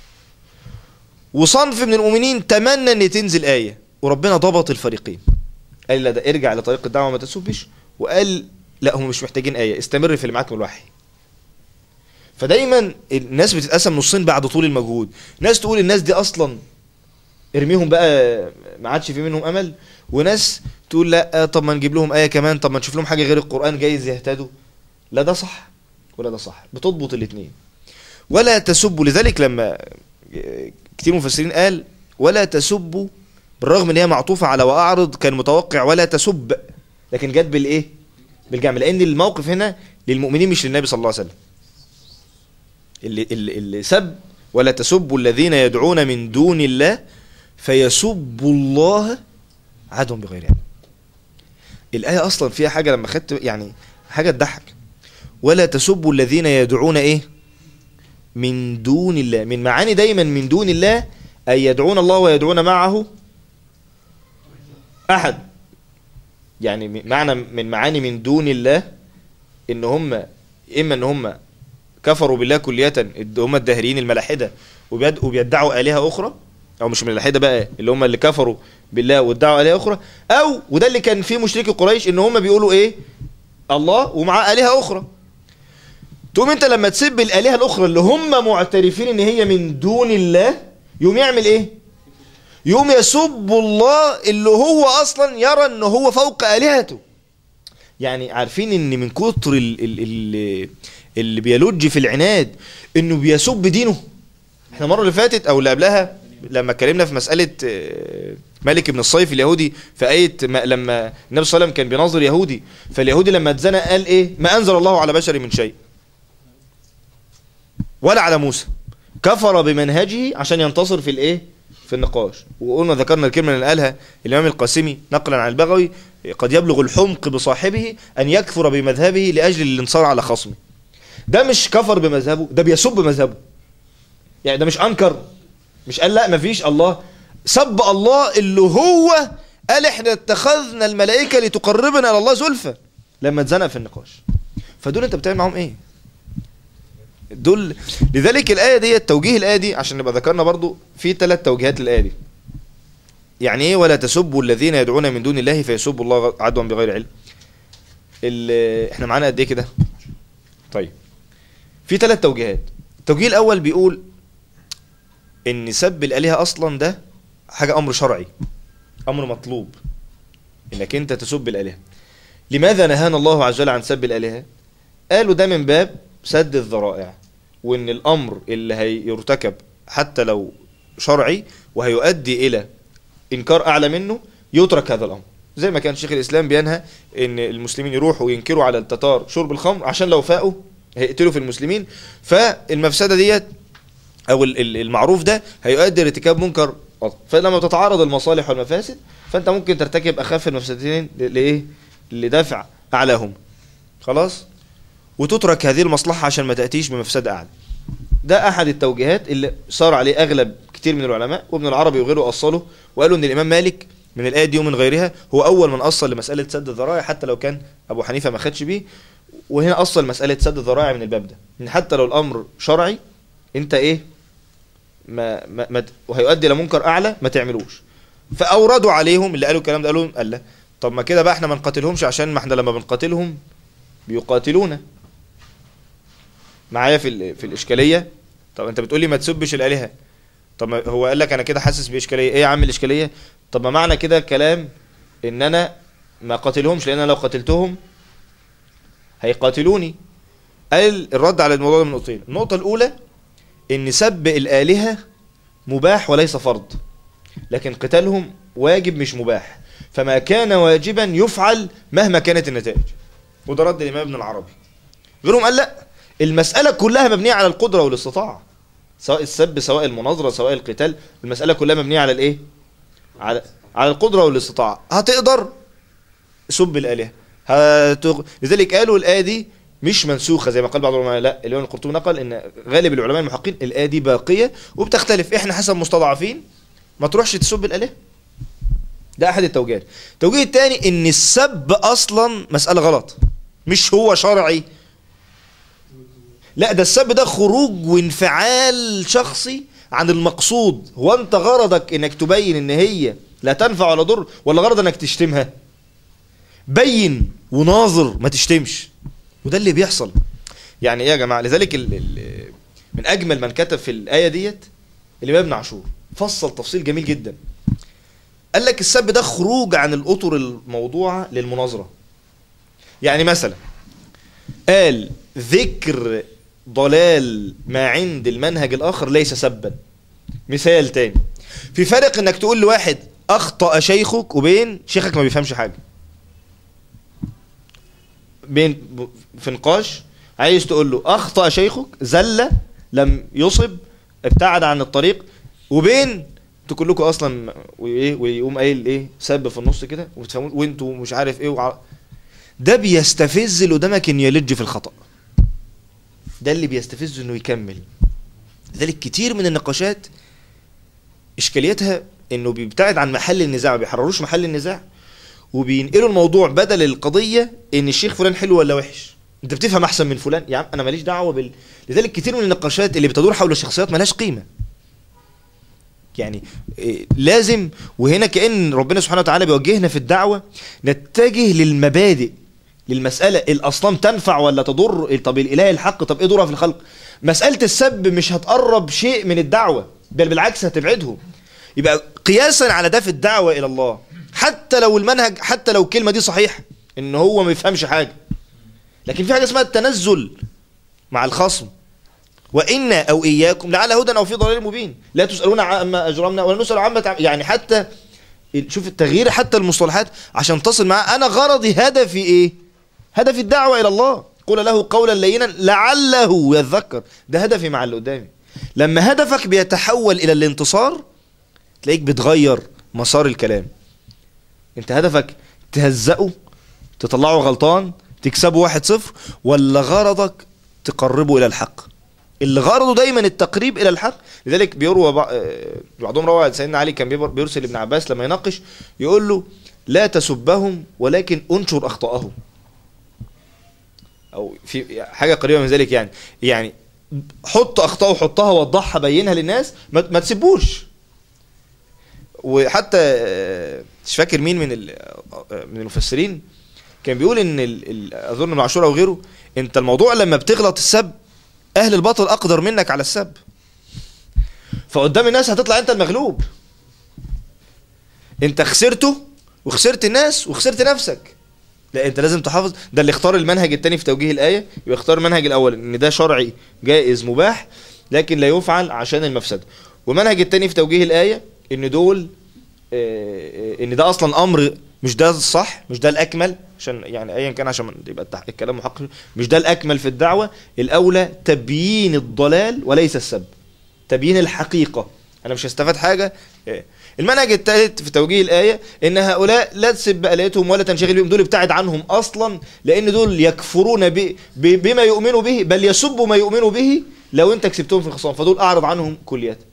وصنف من المؤمنين تمنى ان تنزل ايه وربنا ضبط الفريقين قال لا ده ارجع لطريق الدعوه ما تسبش وقال لا هم مش محتاجين ايه استمر في اللي معاك من الوحي فدايما الناس بتتقسم نصين بعد طول المجهود ناس تقول الناس دي اصلا ارميهم بقى ما عادش في منهم امل وناس تقول لا طب ما نجيب لهم ايه كمان طب ما نشوف لهم حاجه غير القران جايز يهتدوا لا ده صح ولا ده صح بتضبط الاثنين ولا تسبوا لذلك لما كتير مفسرين قال ولا تسبوا بالرغم ان هي معطوفه على واعرض كان متوقع ولا تسب لكن جت بالايه بالجمع لان الموقف هنا للمؤمنين مش للنبي صلى الله عليه وسلم اللي اللي, اللي سب ولا تسبوا الذين يدعون من دون الله فيسبوا الله عدوا بغير علم الآية أصلا فيها حاجة لما خدت يعني حاجة تضحك ولا تسبوا الذين يدعون إيه من دون الله من معاني دايما من دون الله أي يدعون الله ويدعون معه أحد يعني م- معنى من معاني من دون الله إن هم إما إن هم كفروا بالله كلية الد- هم الداهريين الملاحدة وبيد- وبيدعوا آلهة أخرى أو مش من الملاحدة بقى اللي هم اللي كفروا بالله وادعوا آلهة أخرى أو وده اللي كان فيه مشركي قريش إن هم بيقولوا إيه الله ومعاه آلهة أخرى تقوم أنت لما تسب الآلهة الأخرى اللي هم معترفين إن هي من دون الله يقوم يعمل إيه يقوم يسب الله اللي هو أصلا يرى إن هو فوق آلهته يعني عارفين ان من كتر ال- ال- ال- اللي بيلج في العناد انه بيسب دينه احنا المره اللي فاتت او اللي قبلها لما اتكلمنا في مساله آه، مالك بن الصيف اليهودي في ايه ما لما النبي صلى الله عليه وسلم كان بيناظر يهودي فاليهودي لما اتزنق قال ايه ما انزل الله على بشر من شيء ولا على موسى كفر بمنهجه عشان ينتصر في الايه في النقاش وقلنا ذكرنا الكلمه اللي قالها الامام القاسمي نقلا عن البغوي قد يبلغ الحمق بصاحبه ان يكفر بمذهبه لاجل الانتصار على خصمه ده مش كفر بمذهبه ده بيسب مذهبه يعني ده مش انكر مش قال لا مفيش الله سب الله اللي هو قال احنا اتخذنا الملائكه لتقربنا الى الله زلفى لما اتزنق في النقاش فدول انت بتعمل معاهم ايه دول لذلك الايه دي توجيه الايه دي عشان نبقى ذكرنا برضو في ثلاث توجيهات للايه دي يعني ايه ولا تسبوا الذين يدعون من دون الله فيسبوا الله عدوا بغير علم ال- احنا معانا قد ايه كده طيب في ثلاث توجيهات التوجيه الاول بيقول ان سب الالهه اصلا ده حاجه امر شرعي امر مطلوب انك انت تسب الالهه لماذا نهانا الله عز وجل عن سب الالهه قالوا ده من باب سد الذرائع وان الامر اللي هيرتكب حتى لو شرعي وهيؤدي الى انكار اعلى منه يترك هذا الامر زي ما كان شيخ الاسلام بينهى ان المسلمين يروحوا ينكروا على التتار شرب الخمر عشان لو فاقوا هيقتلوا في المسلمين فالمفسده ديت او ال- ال- المعروف ده هيؤدي لارتكاب منكر أصغر. فلما تتعارض المصالح والمفاسد فانت ممكن ترتكب اخف المفسدتين ل- لايه لدفع اعلاهم خلاص وتترك هذه المصلحه عشان ما تاتيش بمفسده اعلى ده احد التوجيهات اللي صار عليه اغلب كتير من العلماء وابن العربي وغيره اصلوا وقالوا ان الامام مالك من الايه دي ومن غيرها هو اول من اصل لمساله سد الذرائع حتى لو كان ابو حنيفه ما خدش بيه وهنا اصل مساله سد الذرائع من الباب ده ان حتى لو الامر شرعي انت ايه ما, ما, ما وهيؤدي الى منكر اعلى ما تعملوش فاوردوا عليهم اللي قالوا الكلام ده قالوا قال لا طب ما كده بقى احنا ما نقاتلهمش عشان ما احنا لما بنقاتلهم بيقاتلونا معايا في ال- في الاشكاليه طب انت بتقول لي ما تسبش الالهه طب ما هو قال لك انا كده حاسس باشكاليه ايه يا عم الاشكاليه طب ما معنى كده الكلام ان انا ما قاتلهمش لان انا لو قاتلتهم هيقاتلوني قال الرد على الموضوع ده من نقطتين النقطه الاولى ان سب الالهه مباح وليس فرض لكن قتالهم واجب مش مباح فما كان واجبا يفعل مهما كانت النتائج وده رد الامام ابن العربي غيرهم قال لا المساله كلها مبنيه على القدره والاستطاعه سواء السب سواء المناظره سواء القتال المساله كلها مبنيه على الايه على على القدره والاستطاعه هتقدر سب الالهه هتغ... لذلك قالوا الايه دي مش منسوخه زي ما قال بعض العلماء لا الامام القرطبي نقل ان غالب العلماء المحققين الايه دي باقيه وبتختلف احنا حسب مستضعفين ما تروحش تسب الالهه ده احد التوجيهات التوجيه الثاني ان السب اصلا مساله غلط مش هو شرعي لا ده السب ده خروج وانفعال شخصي عن المقصود هو انت غرضك انك تبين ان هي لا تنفع ولا ضر ولا غرض انك تشتمها بين وناظر ما تشتمش وده اللي بيحصل يعني ايه يا جماعه لذلك ال ال من اجمل من كتب في الايه ديت الامام ابن عاشور فصل تفصيل جميل جدا قال لك السب ده خروج عن الاطر الموضوعه للمناظره يعني مثلا قال ذكر ضلال ما عند المنهج الاخر ليس سبا مثال تاني في فرق انك تقول لواحد اخطا شيخك وبين شيخك ما بيفهمش حاجه بين في نقاش عايز تقول له اخطا شيخك زل لم يصب ابتعد عن الطريق وبين انتوا كلكم اصلا وايه ويقوم قايل ايه سب في النص كده وبتفهمون وانتوا مش عارف ايه وع... ده بيستفز اللي قدامك ان يلج في الخطا ده اللي بيستفزه انه يكمل لذلك كتير من النقاشات اشكاليتها انه بيبتعد عن محل النزاع ما بيحرروش محل النزاع وبينقلوا الموضوع بدل القضيه ان الشيخ فلان حلو ولا وحش انت بتفهم احسن من فلان يا عم انا ماليش دعوه بال لذلك كتير من النقاشات اللي بتدور حول الشخصيات ملهاش قيمه يعني إيه، لازم وهنا كأن ربنا سبحانه وتعالى بيوجهنا في الدعوة نتجه للمبادئ للمسألة الأصنام تنفع ولا تضر طب الإله الحق طب إيه دورها في الخلق مسألة السب مش هتقرب شيء من الدعوة بل بالعكس هتبعده يبقى قياسا على ده في الدعوة إلى الله حتى لو المنهج حتى لو الكلمة دي صحيحة إن هو ما يفهمش حاجة لكن في حاجة اسمها التنزل مع الخصم وإنا أو إياكم لعلى هدى أو في ضلال مبين لا تسألون عما أجرمنا ولا نسأل عما تعمل يعني حتى شوف التغيير حتى المصطلحات عشان تصل معاه أنا غرضي هدفي إيه هدفي الدعوة إلى الله قول له قولا لينا لعله يذكر ده هدفي مع اللي قدامي لما هدفك بيتحول إلى الانتصار تلاقيك بتغير مسار الكلام انت هدفك تهزقه تطلعه غلطان تكسبه واحد صفر ولا غرضك تقربه إلى الحق اللي غرضه دايما التقريب الى الحق لذلك بيروى بع- آه، بعضهم روى سيدنا علي كان بيبر- بيرسل ابن عباس لما يناقش يقول له لا تسبهم ولكن انشر اخطائهم او في حاجه قريبه من ذلك يعني يعني حط اخطائه حطها وضحها بينها للناس ما, ما تسبوش وحتى آه، مش فاكر مين من ال- آه، من المفسرين كان بيقول ان ال- ال- اظن ابن عاشور او غيره انت الموضوع لما بتغلط السب اهل الباطل اقدر منك على السب فقدام الناس هتطلع انت المغلوب انت خسرته وخسرت الناس وخسرت نفسك لا انت لازم تحافظ ده اللي اختار المنهج التاني في توجيه الايه يبقى اختار المنهج الاول ان ده شرعي جائز مباح لكن لا يفعل عشان المفسده والمنهج التاني في توجيه الايه ان دول آه، آه، ان ده اصلا امر مش ده الصح مش ده الاكمل عشان يعني ايا كان عشان يبقى التح- الكلام محقق مش ده الاكمل في الدعوه الاولى تبيين الضلال وليس السب تبيين الحقيقه انا مش هستفاد حاجه آه. المنهج الثالث في توجيه الايه ان هؤلاء لا تسب الهتهم ولا تنشغل بهم دول ابتعد عنهم اصلا لان دول يكفرون ب... ب... بما يؤمنوا به بل يسبوا ما يؤمنوا به لو انت كسبتهم في الخصام فدول اعرض عنهم كليات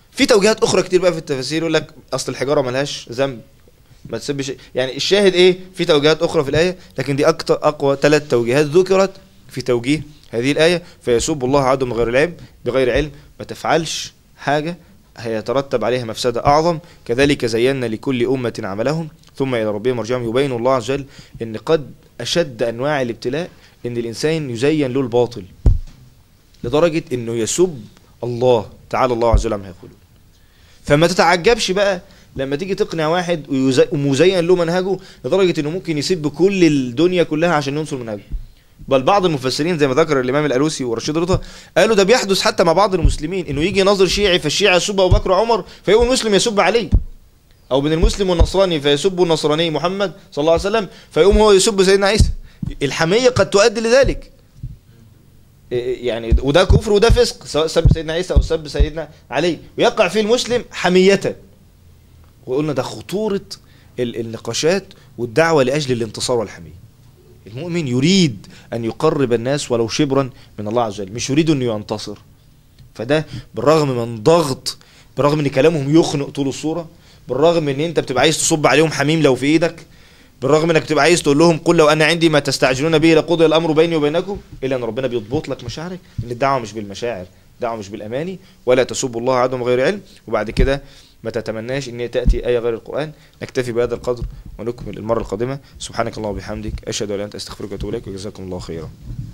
في توجيهات اخرى كتير بقى في التفاسير يقول لك اصل الحجاره ملهاش ذنب ما تسبش يعني الشاهد ايه في توجيهات اخرى في الايه لكن دي اكتر اقوى ثلاث توجيهات ذكرت في توجيه هذه الايه فيسب الله عدو من غير العلم بغير علم ما تفعلش حاجه هيترتب عليها مفسده اعظم كذلك زينا لكل امه عملهم ثم الى ربهم مرجعهم يبين الله عز وجل ان قد اشد انواع الابتلاء ان الانسان يزين له الباطل لدرجه انه يسب الله تعالى الله عز وجل عما يقولون فما تتعجبش بقى لما تيجي تقنع واحد ويز- ومزين له منهجه لدرجه انه ممكن يسب كل الدنيا كلها عشان ينصر منهجه بل بعض المفسرين زي ما ذكر الامام الالوسي ورشيد رضا قالوا ده بيحدث حتى مع بعض المسلمين انه يجي ناظر شيعي فالشيعي يسب ابو بكر وعمر فيقوم المسلم يسب علي او بين المسلم والنصراني فيسب النصراني محمد صلى الله عليه وسلم فيقوم هو يسب سيدنا عيسى الحميه قد تؤدي لذلك إيه يعني وده كفر وده فسق سواء سب سيدنا عيسى او سب سيدنا علي ويقع فيه المسلم حميه وقلنا ده خطوره ال- النقاشات والدعوه لاجل الانتصار والحميه المؤمن يريد ان يقرب الناس ولو شبرا من الله عز وجل مش يريد انه ينتصر فده بالرغم من ضغط بالرغم ان كلامهم يخنق طول الصوره بالرغم ان انت بتبقى عايز تصب عليهم حميم لو في ايدك بالرغم انك بتبقى عايز تقول لهم قل لو انا عندي ما تستعجلون به لقضي الامر بيني وبينكم الا ان ربنا بيضبط لك مشاعرك ان الدعوه مش بالمشاعر الدعوه مش بالاماني ولا تسبوا الله عدو من غير علم وبعد كده ما تتمناش ان هي تاتي ايه غير القران نكتفي بهذا القدر ونكمل المره القادمه سبحانك اللهم وبحمدك اشهد ان لا اله الا انت استغفرك واتوب اليك وجزاكم الله خيرا